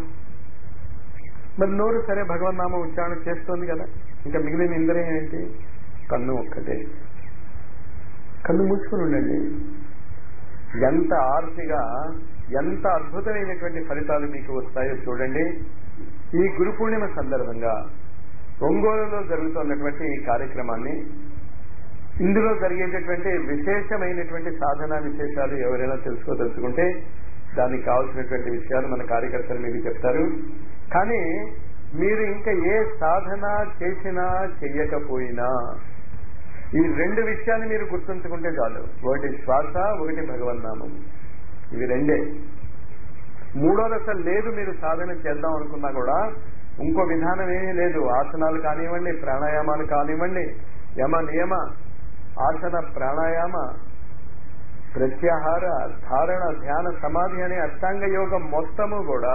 మరి నోరు సరే భగవన్నామం ఉచ్చారణ చేస్తోంది కదా ఇంకా మిగిలిన ఇంద్రియం ఏంటి కన్ను ఒక్కటే కన్ను మూసుకుని ఉండండి ఎంత ఆర్తిగా ఎంత అద్భుతమైనటువంటి ఫలితాలు మీకు వస్తాయో చూడండి ఈ గురు పూర్ణిమ సందర్భంగా ఒంగోలులో జరుగుతున్నటువంటి ఈ కార్యక్రమాన్ని ఇందులో జరిగేటటువంటి విశేషమైనటువంటి సాధన విశేషాలు ఎవరైనా తెలుసుకోదలుచుకుంటే దానికి కావాల్సినటువంటి విషయాలు మన కార్యకర్తలు మీకు చెప్తారు కానీ మీరు ఇంకా ఏ సాధన చేసినా చెయ్యకపోయినా ఈ రెండు విషయాలు మీరు గుర్తుంచుకుంటే చాలు ఒకటి శ్వాస ఒకటి భగవన్నామం ఇవి రెండే మూడోది అసలు లేదు మీరు సాధన చేద్దాం అనుకున్నా కూడా ఇంకో విధానం ఏమీ లేదు ఆసనాలు కానివ్వండి ప్రాణాయామాలు కానివ్వండి యమ నియమ ఆసన ప్రాణాయామ ప్రత్యాహార ధారణ ధ్యాన సమాధి అనే అష్టాంగ యోగం మొత్తము కూడా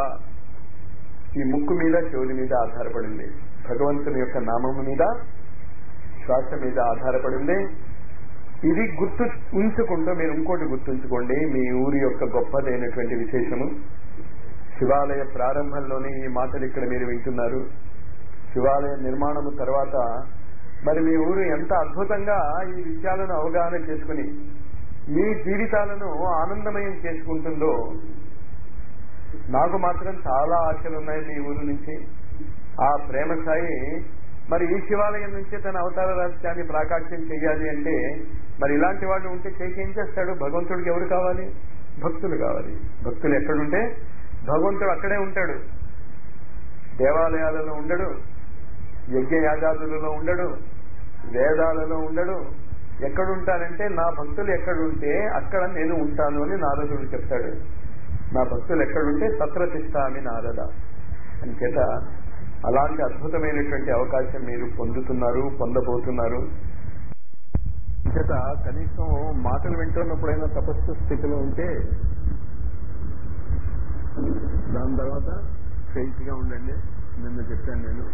ఈ ముక్కు మీద చెవుల మీద ఆధారపడింది భగవంతుని యొక్క నామము మీద శ్వాస మీద ఆధారపడింది ఇది గుర్తు ఉంచుకుంటూ మీరు ఇంకోటి గుర్తుంచుకోండి మీ ఊరి యొక్క గొప్పదైనటువంటి విశేషము శివాలయ ప్రారంభంలోనే ఈ మాటలు ఇక్కడ మీరు వింటున్నారు శివాలయ నిర్మాణము తర్వాత మరి మీ ఊరు ఎంత అద్భుతంగా ఈ విషయాలను అవగాహన చేసుకుని మీ జీవితాలను ఆనందమయం చేసుకుంటుందో నాకు మాత్రం చాలా ఆశలు ఉన్నాయి మీ ఊరు నుంచి ఆ ప్రేమ సాయి మరి ఈ శివాలయం నుంచే తన అవతార రహస్యాన్ని ప్రాకాట్యం చెయ్యాలి అంటే మరి ఇలాంటి వాళ్ళు ఉంటే చేసి ఏం చేస్తాడు భగవంతుడికి ఎవరు కావాలి భక్తులు కావాలి భక్తులు ఎక్కడుంటే భగవంతుడు అక్కడే ఉంటాడు దేవాలయాలలో ఉండడు యజ్ఞ యాగాదులలో ఉండడు వేదాలలో ఉండడు ఎక్కడుంటానంటే నా భక్తులు ఎక్కడుంటే అక్కడ నేను ఉంటాను అని నారదుడు చెప్తాడు నా భక్తులు ఎక్కడుంటే సత్రతిష్టామి నారద అని చేత అలాంటి అద్భుతమైనటువంటి అవకాశం మీరు పొందుతున్నారు పొందబోతున్నారు చేత కనీసం మాటలు వింటున్నప్పుడైనా తపస్సు స్థితిలో ఉంటే దాని తర్వాత గా ఉండండి నిన్న చెప్పాను నేను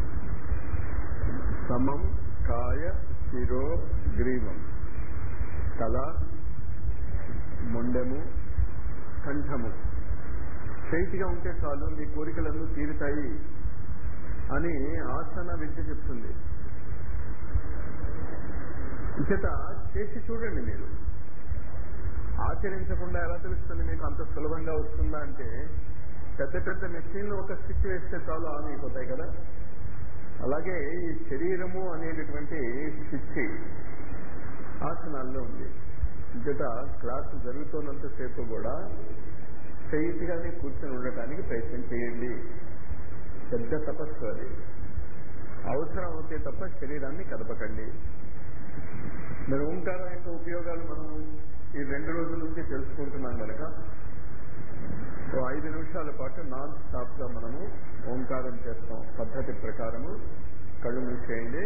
సమం కాయ శిరో గ్రీవం తల మొండెము కంఠము గా ఉంటే చాలు మీ కోరికలన్నీ తీరుతాయి అని ఆసన విద్య చెప్తుంది చేత చేసి చూడండి మీరు ఆచరించకుండా ఎలా తెలుస్తుంది మీకు అంత సులభంగా వస్తుందా అంటే పెద్ద పెద్ద మెషిన్లు ఒక స్విచ్ వేస్తే చాలు ఆన్ అయిపోతాయి కదా అలాగే ఈ శరీరము అనేటటువంటి స్విచ్ ఆసనాల్లో ఉంది ఇంకట క్లాస్ జరుగుతున్నంతసేపు కూడా స్ట్రైట్గానే కూర్చొని ఉండటానికి ప్రయత్నం చేయండి పెద్ద తపస్సు అది అవసరం అవుతే తప్ప శరీరాన్ని కదపకండి మరి ఓంకారం యొక్క ఉపయోగాలు మనం ఈ రెండు రోజుల నుంచి తెలుసుకుంటున్నాం కనుక ఓ ఐదు నిమిషాల పాటు నాన్ స్టాప్ గా మనము ఓంకారం చేస్తాం పద్ధతి ప్రకారము కళ్ళు మూసేయండి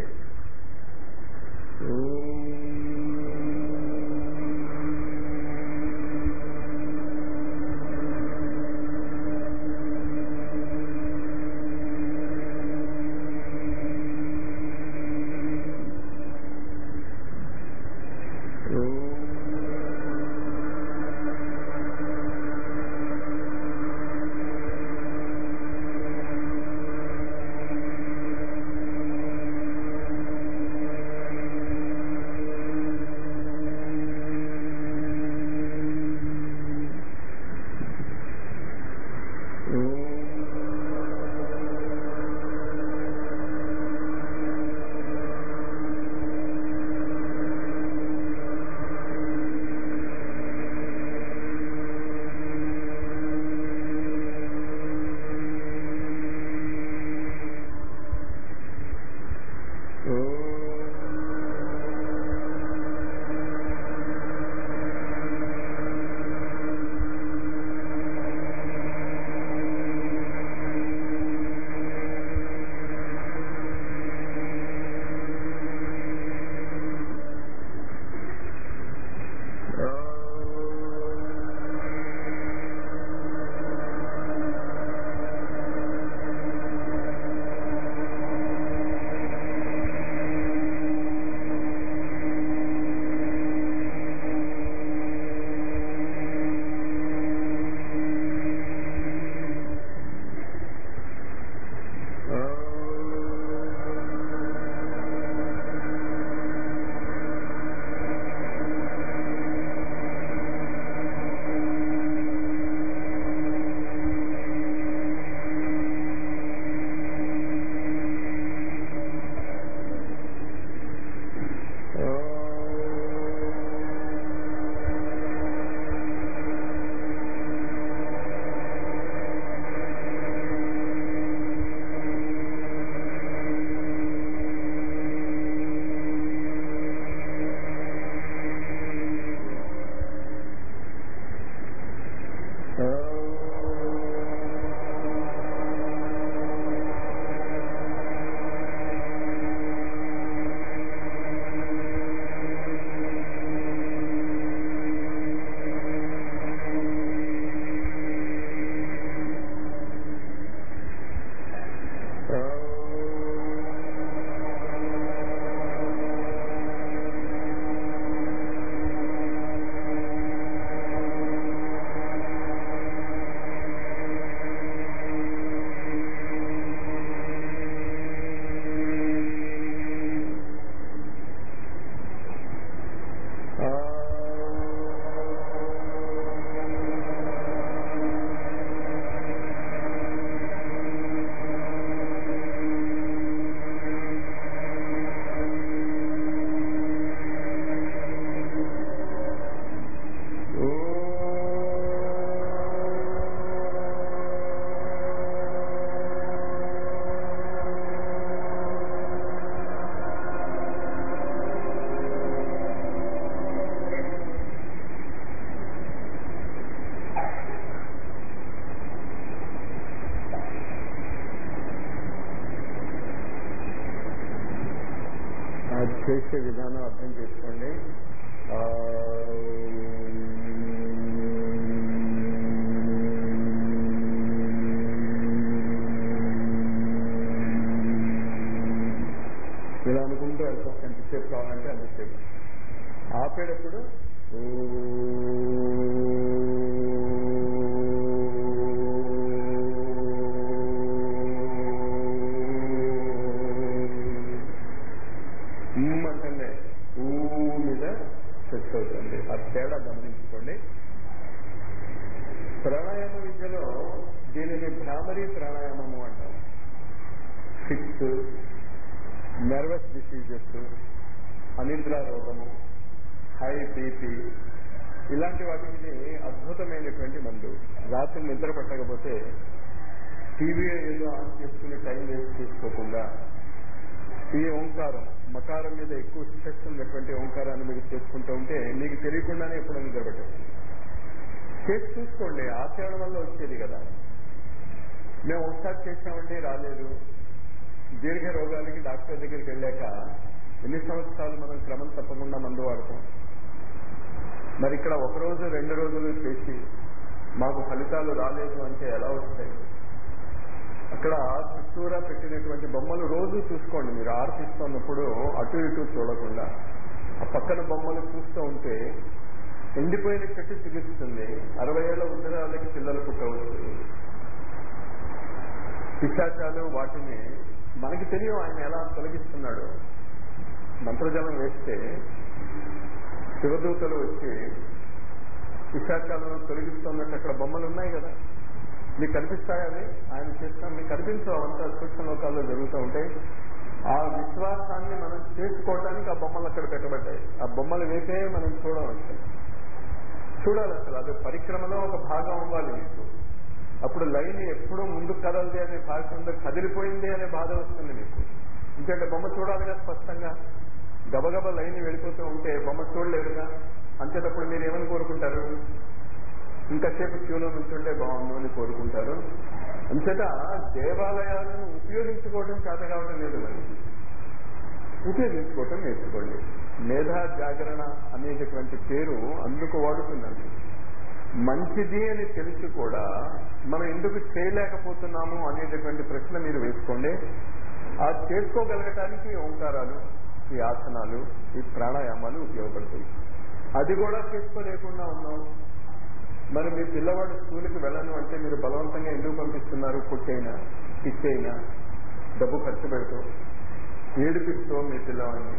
చేసే విధానం అర్థం చేసుకోండి ఆ, ఇలా అనుకుంటూ వెళ్తాం ఎంతసేపు కావాలంటే అంతసేపు ఆపేటప్పుడు ఉమ్ అంటేనే ఊ మీద సెట్ అవుతుంది ఆ తేడా గమనించుకోండి ప్రాణాయామ విద్యలో దీనిని భ్రామరీ ప్రాణాయామము అంటాం ఫిక్స్ నర్వస్ డిసీజెస్ అనిద్ర రోగము హై బీపీ ఇలాంటి వాటికి ఇది అద్భుతమైనటువంటి మందు రాత్రి నిద్ర పట్టకపోతే టీవీ ఏదో ఆన్ చేసుకుని టైం వేస్ట్ చేసుకోకుండా ఈ ఓంకారం మకారం మీద ఎక్కువ స్ట్రెస్ ఉన్నటువంటి ఓంకారాన్ని మీరు చేసుకుంటూ ఉంటే మీకు తెలియకుండానే ఎప్పుడు నిద్ర పట్టేస్తుంది చేసి చూసుకోండి ఆచరణ వల్ల వచ్చేది కదా మేము ఒకసారి చేసామండి రాలేదు దీర్ఘ రోగాలకి డాక్టర్ దగ్గరికి వెళ్ళాక ఎన్ని సంవత్సరాలు మనం క్రమం తప్పకుండా మందు వాడతాం మరి ఇక్కడ ఒక రోజు రెండు రోజులు చేసి మాకు ఫలితాలు రాలేదు అంటే ఎలా వస్తాయి అక్కడ చుట్టూరా పెట్టినటువంటి బొమ్మలు రోజు చూసుకోండి మీరు ఆర్తిస్తున్నప్పుడు అటు ఇటు చూడకుండా ఆ పక్కన బొమ్మలు చూస్తూ ఉంటే ఎండిపోయిన చెట్టు చిగుస్తుంది అరవై ఏళ్ల ఉత్తరాలకి పిల్లలు పుట్టవచ్చు పిశాచాలు వాటిని మనకి తెలియం ఆయన ఎలా తొలగిస్తున్నాడు మంత్రజలం వేస్తే శివదూతలు వచ్చి పిశాచాలను తొలగిస్తున్నట్టు అక్కడ బొమ్మలు ఉన్నాయి కదా మీకు కనిపిస్తాయి అవి ఆయన చేస్తాం మీకు కనిపించవు అవంతా సూక్ష్మ లోకాల్లో జరుగుతూ ఉంటాయి ఆ విశ్వాసాన్ని మనం చేసుకోవటానికి ఆ బొమ్మలు అక్కడ పెట్టబడ్డాయి ఆ బొమ్మలు వేసే మనం చూడవచ్చు చూడాలి అసలు అది పరిక్రమలో ఒక భాగం అవ్వాలి మీకు అప్పుడు లైన్ ఎప్పుడూ ముందుకు కదలది అనే భాష ఉందో కదిలిపోయింది అనే బాధ వస్తుంది మీకు ఎందుకంటే బొమ్మ చూడాలిగా స్పష్టంగా గబగబ లైన్ వెళ్ళిపోతూ ఉంటే బొమ్మ చూడలేరుగా అంతేటప్పుడు మీరు ఏమని కోరుకుంటారు ఇంకాసేపు క్యూలో నుంచుంటే బాగుండు అని కోరుకుంటారు అంతేత దేవాలయాలను ఉపయోగించుకోవడం చేత కావడం లేదు మనకి ఉపయోగించుకోవటం నేర్చుకోండి మేధా జాగరణ అనేటటువంటి పేరు అందుకు వాడుతున్నాను మంచిది అని తెలిసి కూడా మనం ఎందుకు చేయలేకపోతున్నాము అనేటటువంటి ప్రశ్న మీరు వేసుకోండి ఆ చేసుకోగలగటానికి ఈ ఓంకారాలు ఈ ఆసనాలు ఈ ప్రాణాయామాలు ఉపయోగపడతాయి అది కూడా చేసుకోలేకుండా ఉన్నాం మరి మీ పిల్లవాడు స్కూల్కి వెళ్ళను అంటే మీరు బలవంతంగా ఎందుకు పంపిస్తున్నారు పుట్టైనా పిచ్చైనా డబ్బు ఖర్చు పెడుతూ ఏడిపిస్తూ మీ పిల్లవాడిని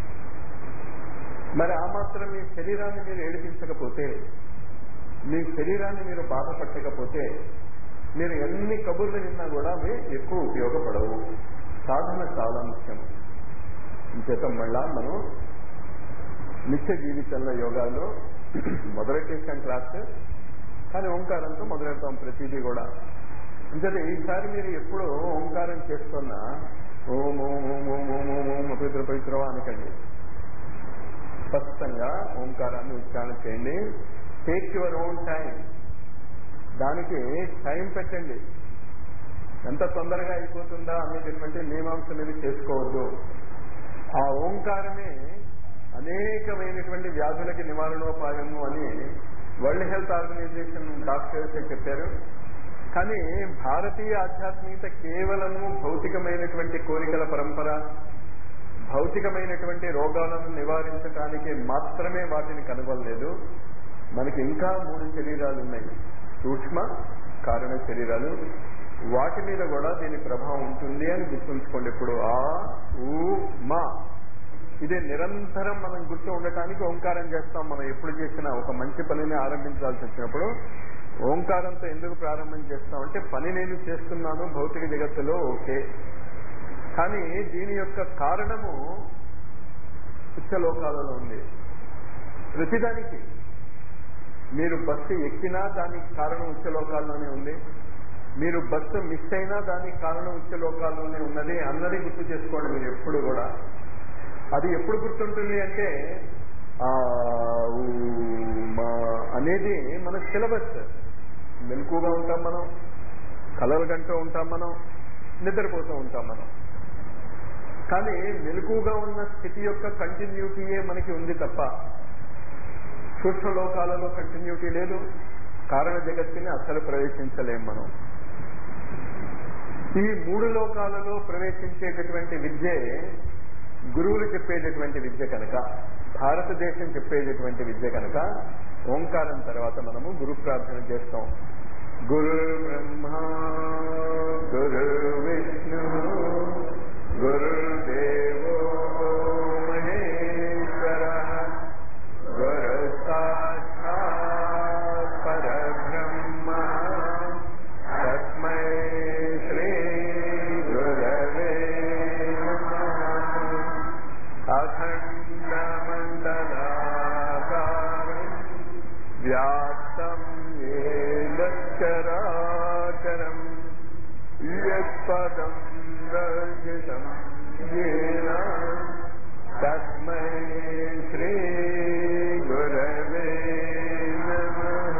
మరి ఆ మాత్రం మీ శరీరాన్ని మీరు ఏడిపించకపోతే మీ శరీరాన్ని మీరు బాధపట్టకపోతే మీరు ఎన్ని కబుర్లు విన్నా కూడా అవి ఎక్కువ ఉపయోగపడవు సాధన చాలా ముఖ్యం ఇంచేత మళ్ళా మనం నిత్య జీవితంలో యోగాలో మొదలెట్టేసాం క్లాస్ కానీ ఓంకారంతో మొదలెడతాం ప్రతిదీ కూడా అంతే ఈసారి మీరు ఎప్పుడు ఓంకారం చేస్తున్నా ఓం ఓం ఓం ఓం ఓం ఓం ఓం పవిత్ర పవిత్రవా అనకండి స్పష్టంగా ఓంకారాన్ని ఉచ్చారణ చేయండి టేక్ యువర్ ఓన్ టైం దానికి టైం పెట్టండి ఎంత తొందరగా అయిపోతుందా అనేటటువంటి మీమాంసలు ఇవి చేసుకోవద్దు ఆ ఓంకారమే అనేకమైనటువంటి వ్యాధులకి నివారణోపాయము అని వరల్డ్ హెల్త్ ఆర్గనైజేషన్ డాక్టర్స్ చెప్పారు కానీ భారతీయ ఆధ్యాత్మికత కేవలము భౌతికమైనటువంటి కోరికల పరంపర భౌతికమైనటువంటి రోగాలను నివారించడానికి మాత్రమే వాటిని కనుగొనలేదు మనకి ఇంకా మూడు శరీరాలు ఉన్నాయి సూక్ష్మ కారణ శరీరాలు వాటి మీద కూడా దీని ప్రభావం ఉంటుంది అని గుర్తుంచుకోండి ఇప్పుడు ఆ ఊ మా ఇదే నిరంతరం మనం గుర్తు ఉండటానికి ఓంకారం చేస్తాం మనం ఎప్పుడు చేసినా ఒక మంచి పనిని ఆరంభించాల్సి వచ్చినప్పుడు ఓంకారంతో ఎందుకు ప్రారంభం చేస్తామంటే పని నేను చేస్తున్నాను భౌతిక జగత్తులో ఓకే కానీ దీని యొక్క కారణము ఉచ్చలోకాలలో ఉంది ప్రతిదానికి మీరు బస్సు ఎక్కినా దానికి కారణం ఉచ్చలోకాల్లోనే ఉంది మీరు బస్సు మిస్ అయినా దానికి కారణం ఉచ్చలోకాల్లోనే ఉన్నది అన్నది గుర్తు చేసుకోండి మీరు ఎప్పుడు కూడా అది ఎప్పుడు గుర్తుంటుంది అంటే ఆ ఊ, మా అనేది మన సిలబస్ మెలకుగా ఉంటాం మనం కలలు గంటూ ఉంటాం మనం నిద్రపోతూ ఉంటాం మనం కానీ మెలకుగా ఉన్న స్థితి యొక్క కంటిన్యూటీయే మనకి ఉంది తప్ప సూక్ష్మ లోకాలలో కంటిన్యూటీ లేదు కారణ జగత్తుని అసలు ప్రవేశించలేం మనం ఈ మూడు లోకాలలో ప్రవేశించేటటువంటి విద్యే గురువులు చెప్పేటటువంటి విద్య కనుక భారతదేశం చెప్పేటటువంటి విద్య కనుక ఓంకారం తర్వాత మనము గురు ప్రార్థన చేస్తాం గురు బ్రహ్మ గురు విష్ణు గురుదేవో మహేశ్వర గురు సాక్షాత్ పరబ్రహ్మ తస్మై శ్రీ గురవే అఖండమండలాకారం వ్యాప్తం ఏన చరాచరం యత్పదం దర్శితం येन తస్మై శ్రీ గురవే నమః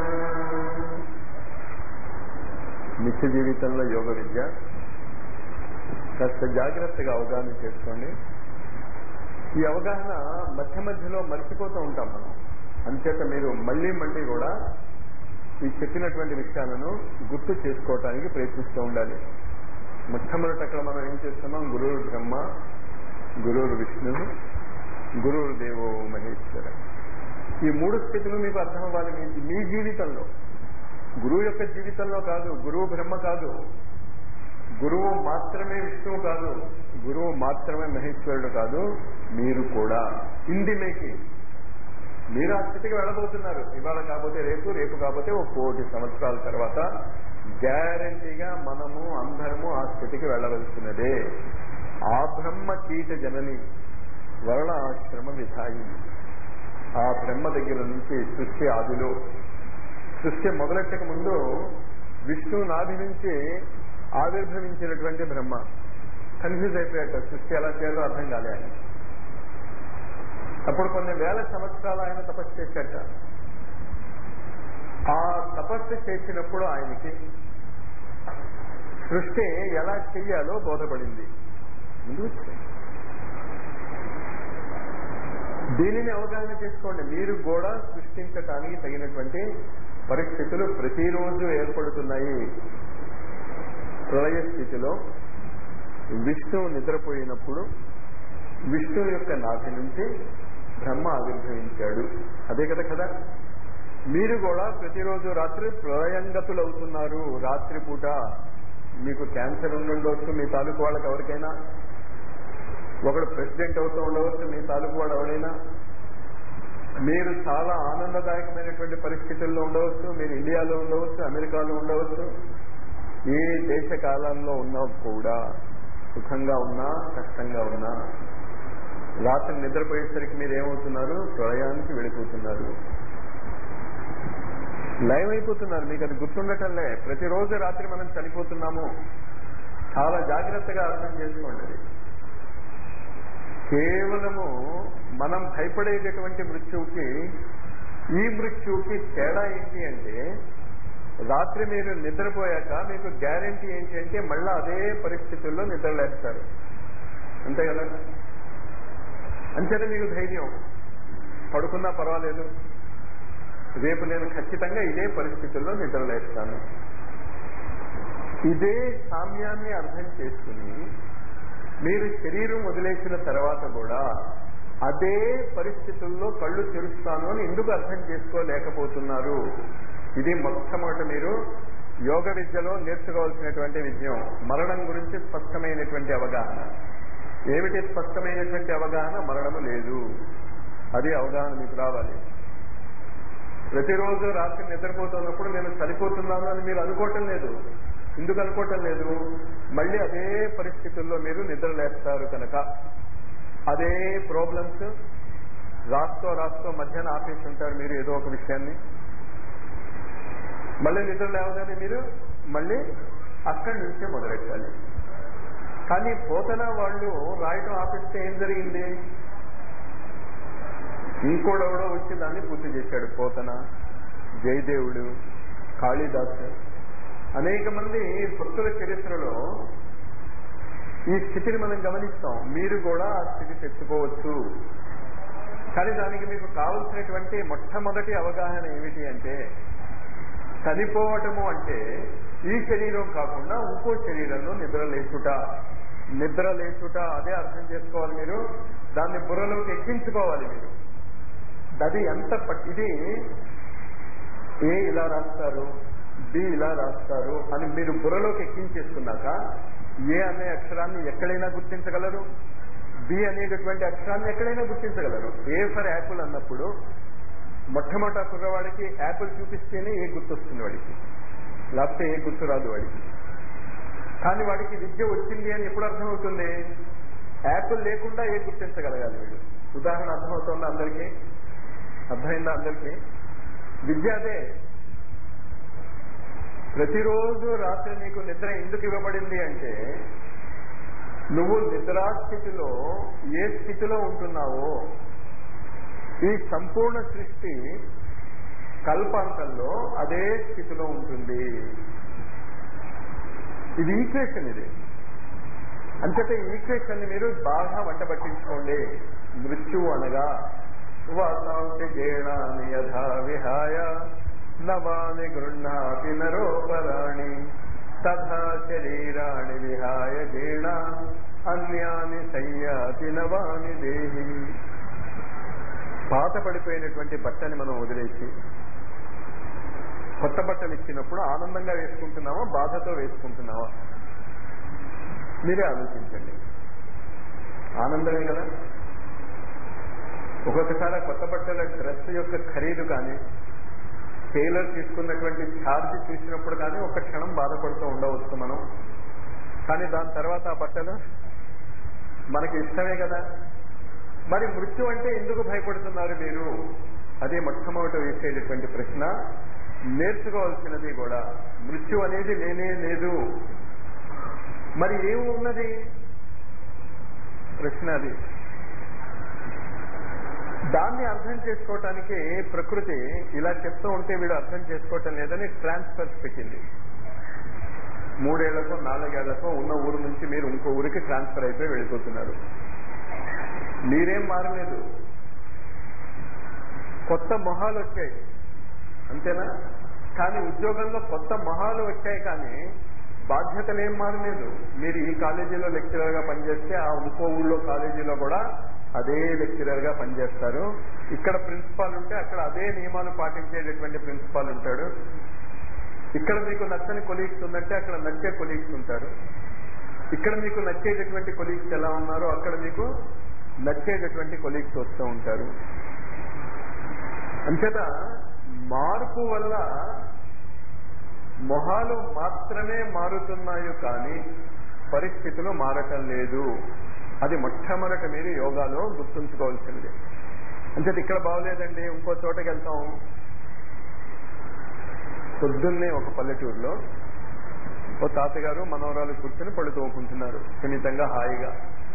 నిత్య జీవితంలో యోగ విద్య కాస్త జాగ్రత్తగా అవగాహన చేసుకోండి ఈ అవగాహన మధ్య మధ్యలో మర్చిపోతూ ఉంటాం మనం అంచేత మీరు మళ్ళీ మళ్ళీ కూడా ఈ చెప్పినటువంటి విషయాలను గుర్తు చేసుకోవటానికి ప్రయత్నిస్తూ ఉండాలి మొట్టమొదటి అక్కడ మనం ఏం చేస్తున్నాం గురువు బ్రహ్మ గురువు విష్ణు గురువు దేవో మహేశ్వర ఈ మూడు స్థితులు మీకు అర్థం అవ్వాలి మీ మీ జీవితంలో గురువు యొక్క జీవితంలో కాదు గురువు బ్రహ్మ కాదు గురువు మాత్రమే విష్ణువు కాదు గురువు మాత్రమే మహేశ్వరుడు కాదు మీరు కూడా ఇంది మేకింగ్ మీరు ఆ స్థితికి వెళ్ళబోతున్నారు ఇవాళ కాకపోతే రేపు రేపు కాకపోతే ఒక కోటి సంవత్సరాల తర్వాత గ్యారంటీగా మనము అందరము ఆ స్థితికి వెళ్ళవలసినదే ఆ బ్రహ్మ కీట జనని వర్ణ ఆశ్రమ విధాయిని ఆ బ్రహ్మ దగ్గర నుంచి సృష్టి ఆదిలో సృష్టి మొదలెట్టక ముందు విష్ణు నాభి నుంచి ఆవిర్భవించినటువంటి బ్రహ్మ కన్ఫ్యూజ్ అయిపోయాట సృష్టి ఎలా చేయాలో అర్థం కాలే ఆయన అప్పుడు కొన్ని వేల సంవత్సరాలు ఆయన తపస్సు చేశాట ఆ తపస్సు చేసినప్పుడు ఆయనకి సృష్టి ఎలా చెయ్యాలో బోధపడింది ముందు వచ్చేయండి. దీనిని అవగాహన చేసుకోండి మీరు కూడా సృష్టించటానికి తగినటువంటి పరిస్థితులు ప్రతిరోజు ఏర్పడుతున్నాయి ప్రళయ స్థితిలో విష్ణువు నిద్రపోయినప్పుడు విష్ణువు యొక్క నాభి నుంచి బ్రహ్మ ఆవిర్భవించాడు అదే కదా కదా మీరు కూడా ప్రతిరోజు రాత్రి ప్రళయంగతులు అవుతున్నారు రాత్రిపూట మీకు క్యాన్సర్ ఉండుండవచ్చు మీ తాలూకు వాళ్ళకి ఎవరికైనా ఒకడు ప్రెసిడెంట్ అవుతూ ఉండవచ్చు మీ తాలూకు వాడు ఎవరైనా మీరు చాలా ఆనందదాయకమైనటువంటి పరిస్థితుల్లో ఉండవచ్చు మీరు ఇండియాలో ఉండవచ్చు అమెరికాలో ఉండవచ్చు ఏ దేశ కాలంలో ఉన్నా కూడా సుఖంగా ఉన్నా కష్టంగా ఉన్నా రాత్రి నిద్రపోయేసరికి మీరు ఏమవుతున్నారు ప్రళయానికి వెళ్ళిపోతున్నారు లైవ్ అయిపోతున్నారు మీకు అది గుర్తుండటంలే ప్రతిరోజు రాత్రి మనం చనిపోతున్నాము చాలా జాగ్రత్తగా అర్థం చేసుకోండి అది కేవలము మనం భయపడేటటువంటి మృత్యువుకి ఈ మృత్యువుకి తేడా ఏంటి అంటే రాత్రి మీరు నిద్రపోయాక మీకు గ్యారంటీ ఏంటి అంటే మళ్ళా అదే పరిస్థితుల్లో నిద్రలేస్తారు అంతే కదా అంచేత మీకు ధైర్యం పడుకున్నా పర్వాలేదు రేపు నేను ఖచ్చితంగా ఇదే పరిస్థితుల్లో నిద్రలేస్తాను ఇదే సామ్యాన్ని అర్థం చేసుకుని మీరు శరీరం వదిలేసిన తర్వాత కూడా అదే పరిస్థితుల్లో కళ్ళు తెరుస్తాను అని ఎందుకు అర్థం చేసుకోలేకపోతున్నారు ఇది మొట్టమొదటి మీరు యోగ విద్యలో నేర్చుకోవాల్సినటువంటి విజయం మరణం గురించి స్పష్టమైనటువంటి అవగాహన ఏమిటి స్పష్టమైనటువంటి అవగాహన మరణము లేదు అది అవగాహన మీకు రావాలి ప్రతిరోజు రాత్రి నిద్రపోతున్నప్పుడు నేను చనిపోతున్నాను అని మీరు అనుకోవటం లేదు ఎందుకు అనుకోవటం లేదు మళ్ళీ అదే పరిస్థితుల్లో మీరు నిద్ర లేస్తారు కనుక అదే ప్రాబ్లమ్స్ రాస్తూ రాస్తూ మధ్యాహ్నం ఆపేసి ఉంటారు మీరు ఏదో ఒక విషయాన్ని మళ్ళీ నిద్ర లేవగానే మీరు మళ్ళీ అక్కడి నుంచే మొదలెట్టాలి కానీ పోతన వాళ్ళు రాయటం ఆపేస్తే ఏం జరిగింది ఇంకోడెవడో వచ్చి దాన్ని పూర్తి చేశాడు పోతన జయదేవుడు కాళిదాసు అనేక మంది భక్తుల చరిత్రలో ఈ స్థితిని మనం గమనిస్తాం మీరు కూడా ఆ స్థితి తెచ్చుకోవచ్చు కానీ దానికి మీకు కావలసినటువంటి మొట్టమొదటి అవగాహన ఏమిటి అంటే చనిపోవటము అంటే ఈ శరీరం కాకుండా ఇంకో శరీరంలో నిద్ర లేచుట నిద్ర లేచుట అదే అర్థం చేసుకోవాలి మీరు దాన్ని బుర్రలోకి ఎక్కించుకోవాలి మీరు అది ఎంత పట్- ఇది ఏ ఇలా రాస్తారు బి ఇలా రాస్తారు అని మీరు బుర్రలోకి ఎక్కించేసుకున్నాక ఏ అనే అక్షరాన్ని ఎక్కడైనా గుర్తించగలరు బి అనేటటువంటి అక్షరాన్ని ఎక్కడైనా గుర్తించగలరు ఏ ఫర్ యాపిల్ అన్నప్పుడు మొట్టమొదట కుర్రవాడికి యాపిల్ చూపిస్తేనే ఏ గుర్తొస్తుంది వాడికి లేకపోతే ఏ గుర్తు రాదు వాడికి కానీ వాడికి విద్య వచ్చింది అని ఎప్పుడు అర్థమవుతుంది యాపిల్ లేకుండా ఏ గుర్తించగలగాలి వీడు ఉదాహరణ అర్థమవుతుందా అందరికీ అర్థమైందా అందరికీ విద్య అదే ప్రతిరోజు రాత్రి నీకు నిద్ర ఎందుకు ఇవ్వబడింది అంటే నువ్వు నిద్రాస్థితిలో ఏ స్థితిలో ఉంటున్నావో ఈ సంపూర్ణ సృష్టి కల్పాంతంలో అదే స్థితిలో ఉంటుంది ఇది ఈక్వేషన్ ఇది అంతటే ఈక్వేషన్ ని మీరు బాగా వంట పట్టించుకోండి మృత్యువు అనగా వాతాంతి గేణాని యథా విహాయ నవాని గృహ్ణాతి నరోపరాణి తథా శరీరాణి విహాయ గేణ అన్యాని సంయాతి నవాని దేహి పాత పడిపోయినటువంటి బట్టని మనం వదిలేసి కొత్త బట్టలు ఇచ్చినప్పుడు ఆనందంగా వేసుకుంటున్నావా బాధతో వేసుకుంటున్నావా మీరే ఆలోచించండి ఆనందమే కదా ఒక్కొక్కసారి ఆ కొత్త బట్టల డ్రెస్ యొక్క ఖరీదు కానీ టైలర్ తీసుకున్నటువంటి ఛార్జ్ చూసినప్పుడు కానీ ఒక క్షణం బాధపడుతూ ఉండవచ్చు మనం కానీ దాని తర్వాత ఆ బట్టలు మనకి ఇష్టమే కదా మరి మృత్యు అంటే ఎందుకు భయపడుతున్నారు మీరు అదే మొట్టమొదట వేసేటటువంటి ప్రశ్న నేర్చుకోవాల్సినది కూడా మృత్యు అనేది లేనే లేదు మరి ఏమి ఉన్నది ప్రశ్న అది దాన్ని అర్థం చేసుకోవటానికి ప్రకృతి ఇలా చెప్తూ ఉంటే వీడు అర్థం చేసుకోవటం లేదని ట్రాన్స్ఫర్స్ పెట్టింది మూడేళ్లకో నాలుగేళ్లకో ఉన్న ఊరు నుంచి మీరు ఇంకో ఊరికి ట్రాన్స్ఫర్ అయిపోయి వెళ్ళిపోతున్నారు మీరేం మారలేదు కొత్త మొహాలు వచ్చాయి అంతేనా కానీ ఉద్యోగంలో కొత్త మొహాలు వచ్చాయి కానీ బాధ్యతలు ఏం మారలేదు మీరు ఈ కాలేజీలో లెక్చరర్ గా పనిచేస్తే ఆ ఇంకో ఊళ్ళో కాలేజీలో కూడా అదే లెక్చరర్ గా పనిచేస్తారు ఇక్కడ ప్రిన్సిపాల్ ఉంటే అక్కడ అదే నియమాలు పాటించేటటువంటి ప్రిన్సిపాల్ ఉంటాడు ఇక్కడ మీకు నచ్చని కొలీగ్స్ ఉందంటే అక్కడ నచ్చే కొలీగ్స్ ఉంటారు ఇక్కడ మీకు నచ్చేటటువంటి కొలీగ్స్ ఎలా ఉన్నారో అక్కడ మీకు నచ్చేటటువంటి కొలీగ్స్ వస్తూ ఉంటారు అంచేత మార్పు వల్ల మొహాలు మాత్రమే మారుతున్నాయి కానీ పరిస్థితులు మారటం లేదు అది మొట్టమొదట మీరు యోగాలో గుర్తుంచుకోవాల్సింది అంచేత ఇక్కడ బాగోలేదండి ఇంకో చోటకి వెళ్తాం పొద్దున్నే ఒక పల్లెటూరులో ఓ తాతగారు మనవరాలు కూర్చొని పళ్ళు తోముకుంటున్నారు సున్నితంగా హాయిగా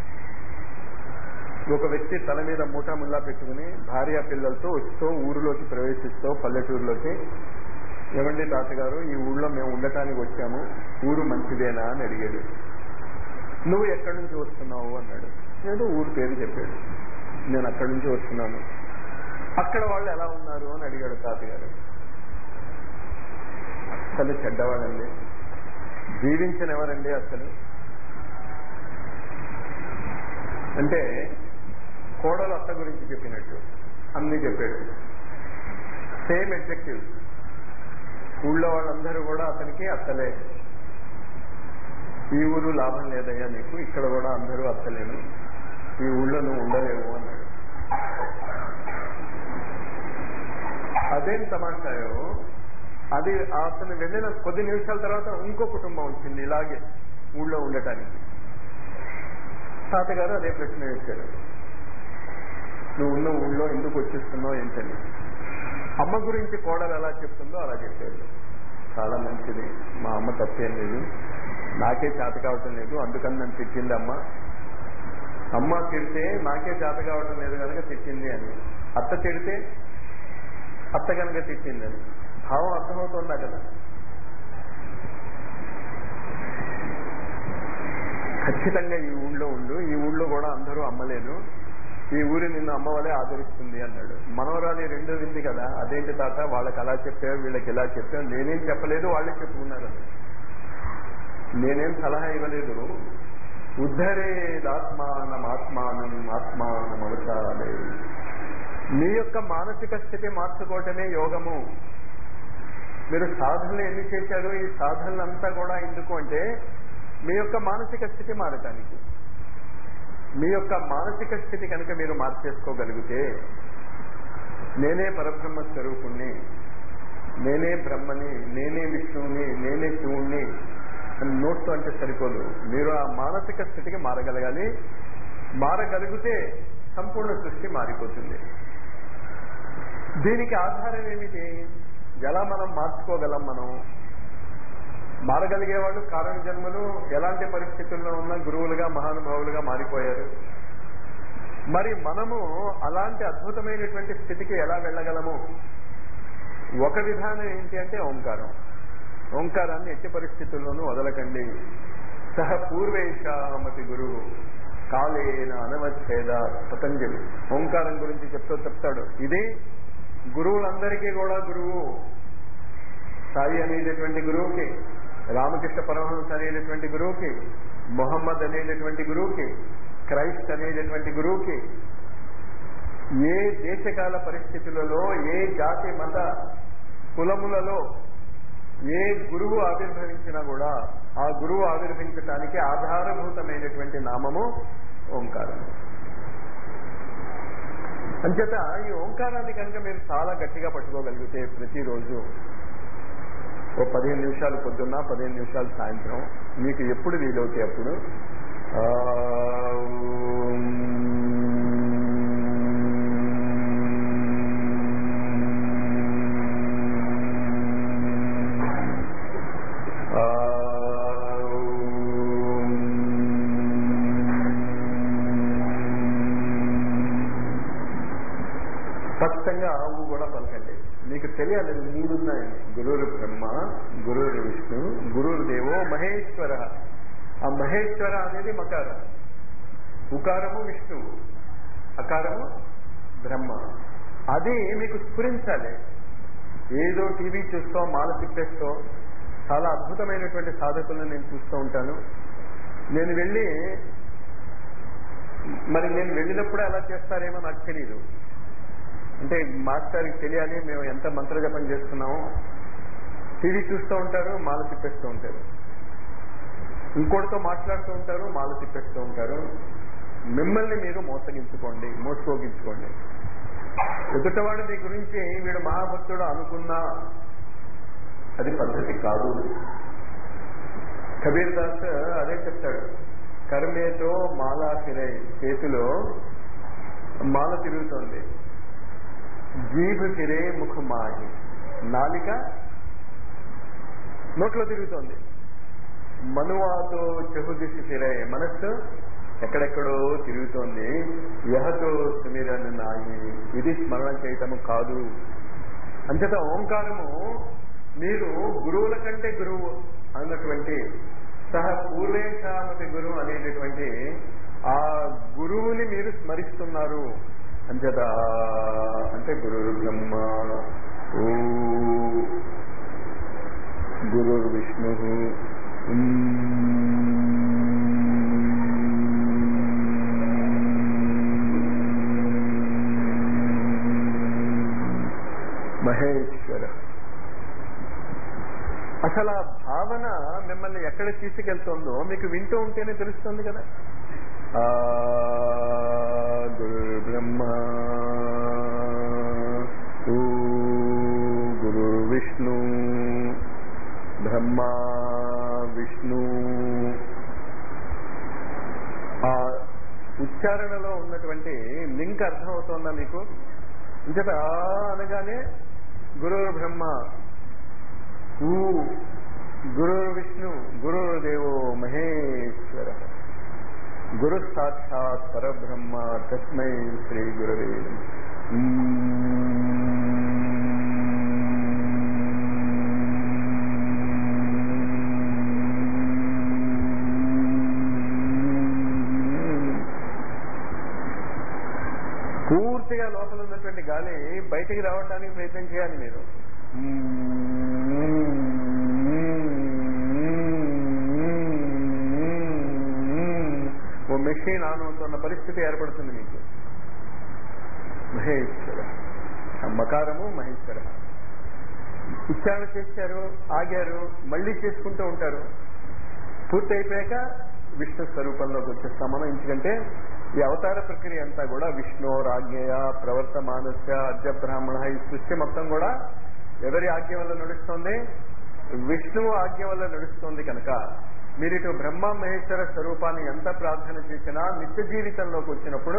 ఒక వ్యక్తి తల మీద మూటా ముల్లా పెట్టుకుని భార్య పిల్లలతో వస్తూ ఊరిలోకి ప్రవేశిస్తూ పల్లెటూరులోకి ఏమండి తాతగారు ఈ ఊళ్ళో మేము ఉండటానికి వచ్చాము ఊరు మంచిదేనా అని అడిగాడు నువ్వు ఎక్కడి నుంచి వస్తున్నావు అన్నాడు ఏదో ఊరు పేరు చెప్పాడు నేను అక్కడి నుంచి వస్తున్నాను అక్కడ వాళ్ళు ఎలా ఉన్నారు అని అడిగాడు తాతగారు అసలు చెడ్డవాడండి జీవించిన ఎవరండి అసలు అంటే కోడలు అత్త గురించి చెప్పినట్టు అన్ని చెప్పాడు సేమ్ ఎగ్జెక్టివ్ ఊళ్ళో వాళ్ళందరూ కూడా అతనికి అత్తలే ఈ ఊరు లాభం లేదయ్యా నీకు ఇక్కడ కూడా అందరూ అత్తలేను ఈ ఊళ్ళో నువ్వు ఉండలేవు అన్నాడు అదేం తమాషాయో అది అతను వెళ్ళిన కొద్ది నిమిషాల తర్వాత ఇంకో కుటుంబం వచ్చింది ఇలాగే ఊళ్ళో ఉండటానికి తాతగారు అదే ప్రశ్న వేశారు నువ్వు ఉన్న ఊళ్ళో ఎందుకు వచ్చేస్తున్నావు ఏంటని అమ్మ గురించి కోడలు ఎలా చెప్తుందో అలా చెప్పారు చాలా మంచిది మా అమ్మ తప్పేం లేదు నాకే చేత కావటం లేదు అందుకని నన్ను తిట్టింది అమ్మ అమ్మ తిడితే నాకే చేత కావటం లేదు కనుక తిట్టింది అని అత్త తిడితే అత్త కనుక తిట్టిందని భావం అర్థమవుతుందా కదా ఖచ్చితంగా ఈ ఊళ్ళో ఉండు ఈ ఊళ్ళో కూడా అందరూ అమ్మలేదు ఈ ఊరి నిన్ను అమ్మవలే ఆదరిస్తుంది అన్నాడు మనవరాలి రెండు వింది కదా అదేంటి తాత వాళ్ళకి అలా చెప్పావు వీళ్ళకి ఇలా చెప్పావు నేనేం చెప్పలేదు వాళ్ళే చెప్పుకున్నారు అది. నేనేం సలహా ఇవ్వలేదు ఉద్ధరేదాత్మానం ఆత్మానం ఆత్మానం అవతారే మీ యొక్క మానసిక స్థితి మార్చుకోవటమే యోగము మీరు సాధనలు ఎన్ని చేశారు ఈ సాధనలంతా కూడా ఎందుకు అంటే మీ యొక్క మానసిక స్థితి మారటానికి మీ యొక్క మానసిక స్థితి కనుక మీరు మార్చేసుకోగలిగితే నేనే పరబ్రహ్మ స్వరూపుణ్ణి నేనే బ్రహ్మని నేనే విష్ణువుని నేనే శివుణ్ణి అని నోట్తో అంటే సరిపోదు మీరు ఆ మానసిక స్థితికి మారగలగాలి మారగలిగితే సంపూర్ణ సృష్టి మారిపోతుంది దీనికి ఆధారం ఏమిటి ఎలా మనం మార్చుకోగలం మనం మారగలిగే వాళ్ళు కారణ జన్మలు ఎలాంటి పరిస్థితుల్లో ఉన్నా గురువులుగా మహానుభావులుగా మారిపోయారు మరి మనము అలాంటి అద్భుతమైనటువంటి స్థితికి ఎలా వెళ్ళగలము ఒక విధానం ఏంటి అంటే ఓంకారం ఓంకారాన్ని ఎట్టి పరిస్థితుల్లోనూ వదలకండి సహ పూర్వేశామతి గురువు కాలేన అనవచ్ఛేద పతంజలి ఓంకారం గురించి చెప్తూ చెప్తాడు ఇది గురువులందరికీ కూడా గురువు సాయి అనేటటువంటి గురువుకి రామకృష్ణ పరమహంస అనేటటువంటి గురువుకి మొహమ్మద్ అనేటటువంటి గురువుకి క్రైస్ట్ అనేటటువంటి గురువుకి ఏ దేశకాల పరిస్థితులలో ఏ జాతి మత కులములలో ఏ గురువు ఆవిర్భవించినా కూడా ఆ గురువు ఆవిర్భించటానికి ఆధారభూతమైనటువంటి నామము ఓంకారం అంచేత ఈ ఓంకారాన్ని కనుక మీరు చాలా గట్టిగా పట్టుకోగలిగితే ప్రతిరోజు ఓ పదిహేను నిమిషాలు పొద్దున్న పదిహేను నిమిషాలు సాయంత్రం మీకు ఎప్పుడు వీలవుతాయి అప్పుడు ఆ, ఆ, స్పష్టంగా ఆవు కూడా పలకండి మీకు తెలియాలి మూడున్నాయని గురువురు బ్రహ్మ గురువురు విష్ణు గురువురు దేవో మహేశ్వర ఆ మహేశ్వర అనేది మకార ఉకారము విష్ణువు అకారము బ్రహ్మ అది మీకు స్ఫురించాలి ఏదో టీవీ చూస్తూ మాల తిప్పేస్తూ చాలా అద్భుతమైనటువంటి సాధకులను నేను చూస్తూ ఉంటాను నేను వెళ్ళి మరి నేను వెళ్ళినప్పుడు అలా చేస్తారేమో నాకు తెలియదు అంటే మాస్టర్కి తెలియాలి మేము ఎంత మంత్రజపం చేస్తున్నామో టీవీ చూస్తూ ఉంటారు మాల తిప్పేస్తూ ఉంటారు ఇంకోటితో మాట్లాడుతూ ఉంటారు మాల తిప్పేస్తూ ఉంటారు మిమ్మల్ని మీరు మోసగించుకోండి మోసుకోగించుకోండి ఎదుటవాడు మీ గురించి వీడు మహాభక్తుడు అనుకున్నా అది పద్ధతి కాదు కబీర్ దాస్ అదే చెప్తాడు కర్మేతో మాలా ఫిరై చేతిలో మాల తిరుగుతోంది జీభ ఫిరే ముఖమాహి నాలిక నోట్లో తిరుగుతోంది మనువాతో చెహుదిసి ఫిరే మనస్సు ఎక్కడెక్కడో తిరుగుతోంది యహతో సుమిరన్ నాయి ఇది స్మరణ చేయటము కాదు అంచేత ఓంకారము మీరు గురువుల కంటే గురువు అన్నటువంటి సహ పూర్వేశామతి గురువు అనేటటువంటి ఆ గురువుని మీరు స్మరిస్తున్నారు అంచేత అంటే గురువు బ్రహ్మ ఓ గురుర్ విష్ణు మహేశ్వర అసలు ఆ భావన మిమ్మల్ని ఎక్కడ తీసుకెళ్తుందో మీకు వింటూ ఉంటేనే తెలుస్తుంది కదా ఆ గురు బ్రహ్మ ఓ గురు విష్ణు బ్రహ్మ విష్ణు ఆ ఉచ్చారణలో ఉన్నటువంటి లింక్ అర్థమవుతోందా మీకు ఇంకట అనగానే గురువు బ్రహ్మ ఊ గురు విష్ణు గురు దేవో మహేశ్వర గురు సాక్షాత్ పరబ్రహ్మ తస్మై శ్రీ గురవే జాగ్రత్తగా లోపల ఉన్నటువంటి గాలి బయటికి రావడానికి ప్రయత్నం చేయాలి మీరు ఓ మెషిన్ ఆన్ అవుతున్న పరిస్థితి ఏర్పడుతుంది మీకు మహేశ్వర మకారము మహేశ్వర ఉచ్చారణ చేశారు ఆగారు మళ్ళీ చేసుకుంటూ ఉంటారు పూర్తి అయిపోయాక విష్ణు స్వరూపంలోకి వచ్చేస్తాం మనం ఎందుకంటే ఈ అవతార ప్రక్రియ అంతా కూడా విష్ణు రాజ్ఞయ ప్రవర్త మానస్య అద్య బ్రాహ్మణ ఈ సృష్టి మొత్తం కూడా ఎవరి ఆజ్ఞ వల్ల నడుస్తోంది విష్ణువు ఆజ్ఞ వల్ల నడుస్తోంది కనుక మీరు ఇటు బ్రహ్మ మహేశ్వర స్వరూపాన్ని ఎంత ప్రార్థన చేసినా నిత్య జీవితంలోకి వచ్చినప్పుడు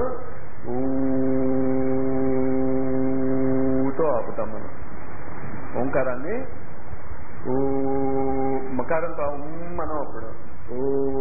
ఊతో ఆపుతాం మనం ఓంకారాన్ని ఊ మకారంతో ఉమ్ మనం అప్పుడు ఓ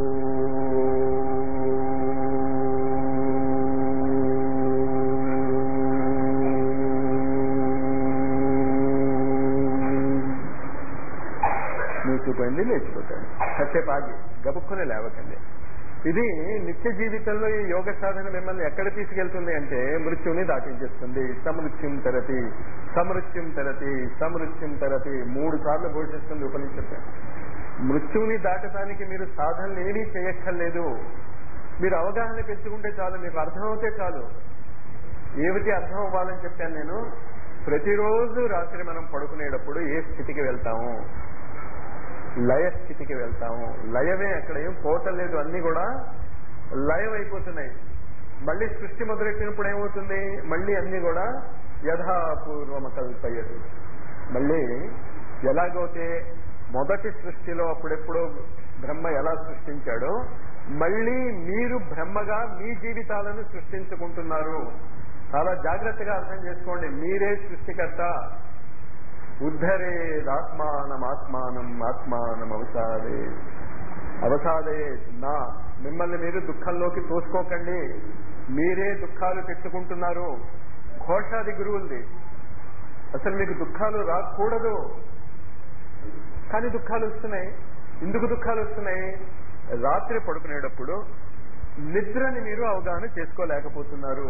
మూసుకుపోయింది లేచిపోతాడు కాసేపు ఆగి గబుక్కునే లేవకండి ఇది నిత్య జీవితంలో ఈ యోగ సాధన మిమ్మల్ని ఎక్కడ తీసుకెళ్తుంది అంటే మృత్యుని దాటించేస్తుంది సమృత్యుం తరతి సమృత్యుం తరతి సమృత్యుం తరతి మూడు సార్లు ఘోషిస్తుంది ఉపనిషత్తు మృత్యువుని దాటడానికి మీరు సాధనలు ఏమీ చేయక్కర్లేదు మీరు అవగాహన పెంచుకుంటే చాలు మీకు అర్థమవుతే చాలు ఏమిటి అర్థం అవ్వాలని చెప్పాను నేను ప్రతిరోజు రాత్రి మనం పడుకునేటప్పుడు ఏ స్థితికి వెళ్తాము లయ స్థితికి వెళ్తాము లయమే అక్కడ ఏం పోవటం లేదు అన్ని కూడా లయం అయిపోతున్నాయి మళ్ళీ సృష్టి మొదలెట్టినప్పుడు ఏమవుతుంది మళ్ళీ అన్ని కూడా యథాపూర్వమ కల్పయ్యదు మళ్ళీ ఎలాగైతే మొదటి సృష్టిలో అప్పుడెప్పుడో బ్రహ్మ ఎలా సృష్టించాడో మళ్ళీ మీరు బ్రహ్మగా మీ జీవితాలను సృష్టించుకుంటున్నారు చాలా జాగ్రత్తగా అర్థం చేసుకోండి మీరే సృష్టికర్త ఉద్ధరేదాత్మానం ఆత్మానం ఆత్మానం అవసాదే అవసాదే నా మిమ్మల్ని మీరు దుఃఖంలోకి తోసుకోకండి మీరే దుఃఖాలు తెచ్చుకుంటున్నారు ఘోషాది గురువులది అసలు మీకు దుఃఖాలు రాకూడదు కానీ దుఃఖాలు వస్తున్నాయి ఎందుకు దుఃఖాలు వస్తున్నాయి రాత్రి పడుకునేటప్పుడు నిద్రని మీరు అవగాహన చేసుకోలేకపోతున్నారు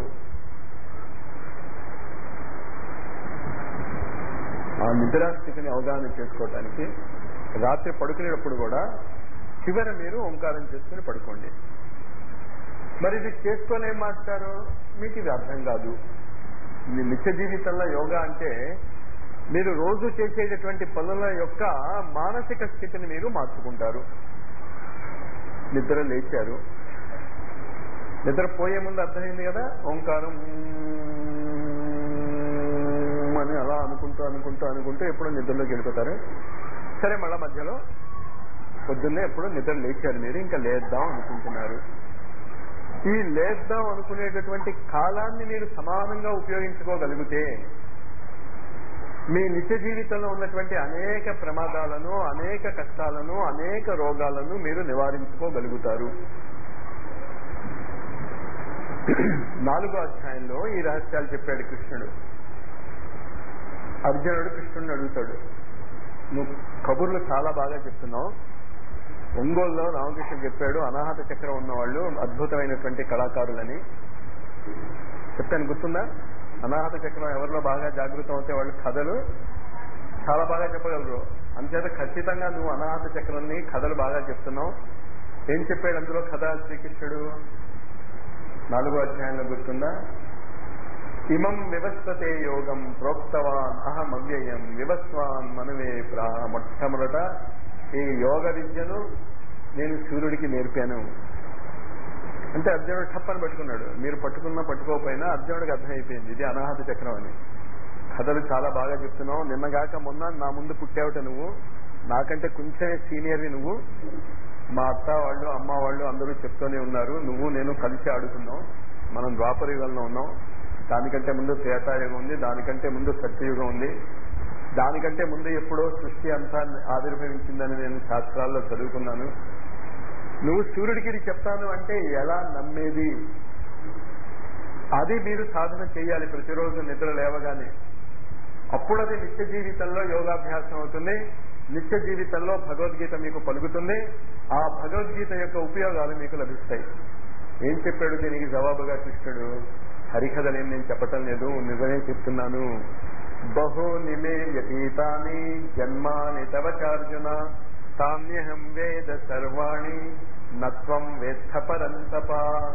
ఆ నిద్రాస్థితిని అవగాహన చేసుకోవటానికి రాత్రి పడుకునేటప్పుడు కూడా చివర మీరు ఓంకారం చేసుకుని పడుకోండి మరి ఇది చేసుకొని ఏం మాట్లారు మీకు ఇది అర్థం కాదు మీ నిత్య జీవితంలో యోగా అంటే మీరు రోజు చేసేటటువంటి పనుల యొక్క మానసిక స్థితిని మీరు మార్చుకుంటారు నిద్ర లేచారు నిద్ర పోయే ముందు అర్థమైంది కదా ఓంకారం అని అలా అనుకుంటూ అనుకుంటూ అనుకుంటూ ఎప్పుడో నిద్రలోకి వెళ్ళిపోతారు సరే మళ్ళా మధ్యలో పొద్దున్నే ఎప్పుడో నిద్ర లేచారు మీరు ఇంకా లేద్దాం అనుకుంటున్నారు ఈ లేద్దాం అనుకునేటటువంటి కాలాన్ని మీరు సమానంగా ఉపయోగించుకోగలిగితే మీ నిత్య జీవితంలో ఉన్నటువంటి అనేక ప్రమాదాలను అనేక కష్టాలను అనేక రోగాలను మీరు నివారించుకోగలుగుతారు నాలుగో అధ్యాయంలో ఈ రహస్యాలు చెప్పాడు కృష్ణుడు అర్జునుడు కృష్ణుడిని అడుగుతాడు నువ్వు కబుర్లు చాలా బాగా చెప్తున్నావు ఒంగోలులో రామకృష్ణ చెప్పాడు అనాహత చక్రం ఉన్నవాళ్ళు అద్భుతమైనటువంటి కళాకారులని చెప్పాను గుర్తుందా అనాహత చక్రం ఎవరిలో బాగా జాగృతం అవుతే వాళ్ళు కథలు చాలా బాగా చెప్పగలరు అంచేత ఖచ్చితంగా నువ్వు అనాహత చక్రాన్ని కథలు బాగా చెప్తున్నావు ఏం చెప్పాడు అందులో కథ శ్రీకృష్ణుడు నాలుగో అధ్యాయంలో గుర్తుందా ఇమం వివస్వతే యోగం ప్రోక్తవాన్ అహం అవ్యయం వివస్వాన్ మనవే ప్రా మొట్టమొదట ఈ యోగ విద్యను నేను సూర్యుడికి నేర్పాను అంటే అర్జునుడు టప్పని పట్టుకున్నాడు మీరు పట్టుకున్నా పట్టుకోకపోయినా అర్జునుడికి అర్థమైపోయింది ఇది అనాహత చక్రం అని కథలు చాలా బాగా చెప్తున్నావు నిన్నగాక మొన్న నా ముందు పుట్టావుట నువ్వు నాకంటే కొంచెమే సీనియర్వి నువ్వు మా అత్త వాళ్ళు అమ్మ వాళ్ళు అందరూ చెప్తూనే ఉన్నారు నువ్వు నేను కలిసి ఆడుతున్నాం మనం ద్వాపర యుగంలో ఉన్నాం దానికంటే ముందు త్రేతాయుగం ఉంది దానికంటే ముందు సత్యయుగం ఉంది దానికంటే ముందు ఎప్పుడో సృష్టి అంతా ఆవిర్భవించిందని నేను శాస్త్రాల్లో చదువుకున్నాను నువ్వు సూర్యుడికి ఇది చెప్తాను అంటే ఎలా నమ్మేది అది మీరు సాధన చేయాలి ప్రతిరోజు నిద్ర లేవగానే అప్పుడు అది నిత్య జీవితంలో యోగాభ్యాసం అవుతుంది నిత్య జీవితంలో భగవద్గీత మీకు పలుకుతుంది ఆ భగవద్గీత యొక్క ఉపయోగాలు మీకు లభిస్తాయి ఏం చెప్పాడు దీనికి జవాబుగా కృష్ణుడు హరికథలేం నేను చెప్పటం లేదు నిజమే చెప్తున్నాను బహు నిమే వ్యతీతాని జన్మాని తవ చార్జున సామ్యహం వేద సర్వాణి నత్వం వేత్త పరంతప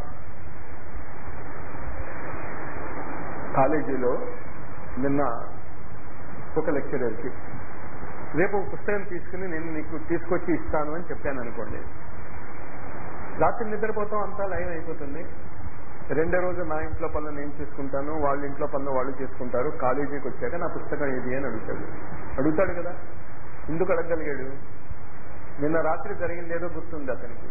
కాలేజీలో నిన్న ఒక లెక్చరర్కి రేపు ఒక పుస్తకం తీసుకుని నేను నీకు తీసుకొచ్చి ఇస్తాను అని చెప్పాను అనుకోండి రాత్రి నిద్రపోతాం అంతా లైవ్ అయిపోతుంది రెండో రోజు నా ఇంట్లో పనులు నేను చేసుకుంటాను వాళ్ళ ఇంట్లో పనులు వాళ్ళు చేసుకుంటారు కాలేజీకి వచ్చాక నా పుస్తకం ఏది అని అడుగుతాడు అడుగుతాడు కదా ఎందుకు అడగగలిగాడు నిన్న రాత్రి జరిగింది ఏదో గుర్తుంది అతనికి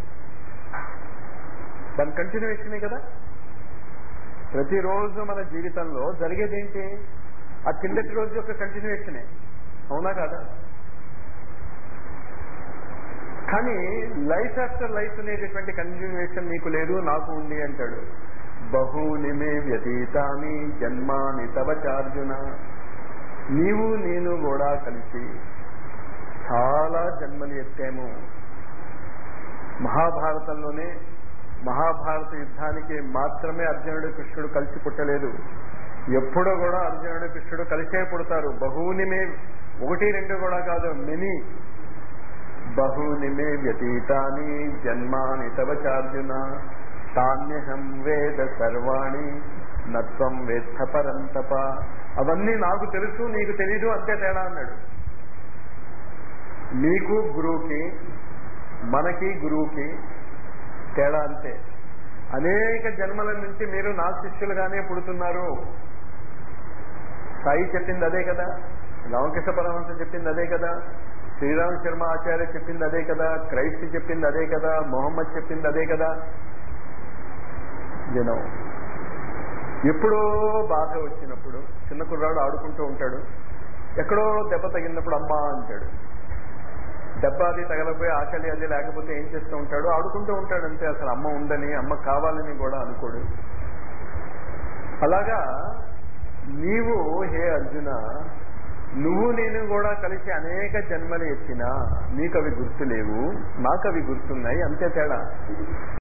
దాని కంటిన్యూషనే కదా ప్రతిరోజు మన జీవితంలో జరిగేది ఏంటి ఆ కిందటి రోజు యొక్క కంటిన్యూషనే అవునా కాదా కానీ లైఫ్ ఆఫ్టర్ లైఫ్ అనేటటువంటి కంటిన్యూషన్ నీకు లేదు నాకు ఉంది అంటాడు బహూని మే వ్యతీతాని జన్మాని తవ చార్జున నీవు నేను కూడా కలిసి చాలా జన్మలు ఎత్తాము మహాభారతంలోనే మహాభారత యుద్ధానికి మాత్రమే అర్జునుడు కృష్ణుడు కలిసి పుట్టలేదు ఎప్పుడో కూడా అర్జునుడు కృష్ణుడు కలిసే పుడతారు బహుని మే ఒకటి రెండు కూడా కాదు మినీ బహూని మే వ్యతీతాని జన్మాని తవ చార్జున తాన్యహం వేద సర్వాణి నత్వం వేత్త పరంతప అవన్నీ నాకు తెలుసు నీకు తెలీదు అంతే తేడా అన్నాడు మీకు గురువుకి మనకి గురువుకి తేడా అంతే అనేక జన్మల నుంచి మీరు నా శిష్యులుగానే పుడుతున్నారు సాయి చెప్పింది అదే కదా రామకృష్ణ పరమహంస చెప్పింది అదే కదా శ్రీరామ్ శర్మ ఆచార్య చెప్పింది అదే కదా క్రైస్ట్ చెప్పింది అదే కదా మొహమ్మద్ చెప్పింది అదే కదా జనం ఎప్పుడో బాధ వచ్చినప్పుడు చిన్న కుర్రాడు ఆడుకుంటూ ఉంటాడు ఎక్కడో దెబ్బ తగిలినప్పుడు అమ్మా అంటాడు దెబ్బ అది తగలపోయి ఆకలి అది లేకపోతే ఏం చేస్తూ ఉంటాడు ఆడుకుంటూ ఉంటాడు అంతే అసలు అమ్మ ఉందని అమ్మ కావాలని కూడా అనుకోడు అలాగా నీవు హే అర్జున నువ్వు నేను కూడా కలిసి అనేక జన్మలు ఎత్తినా నీకు అవి గుర్తులేవు నాకు అవి గుర్తున్నాయి అంతే తేడా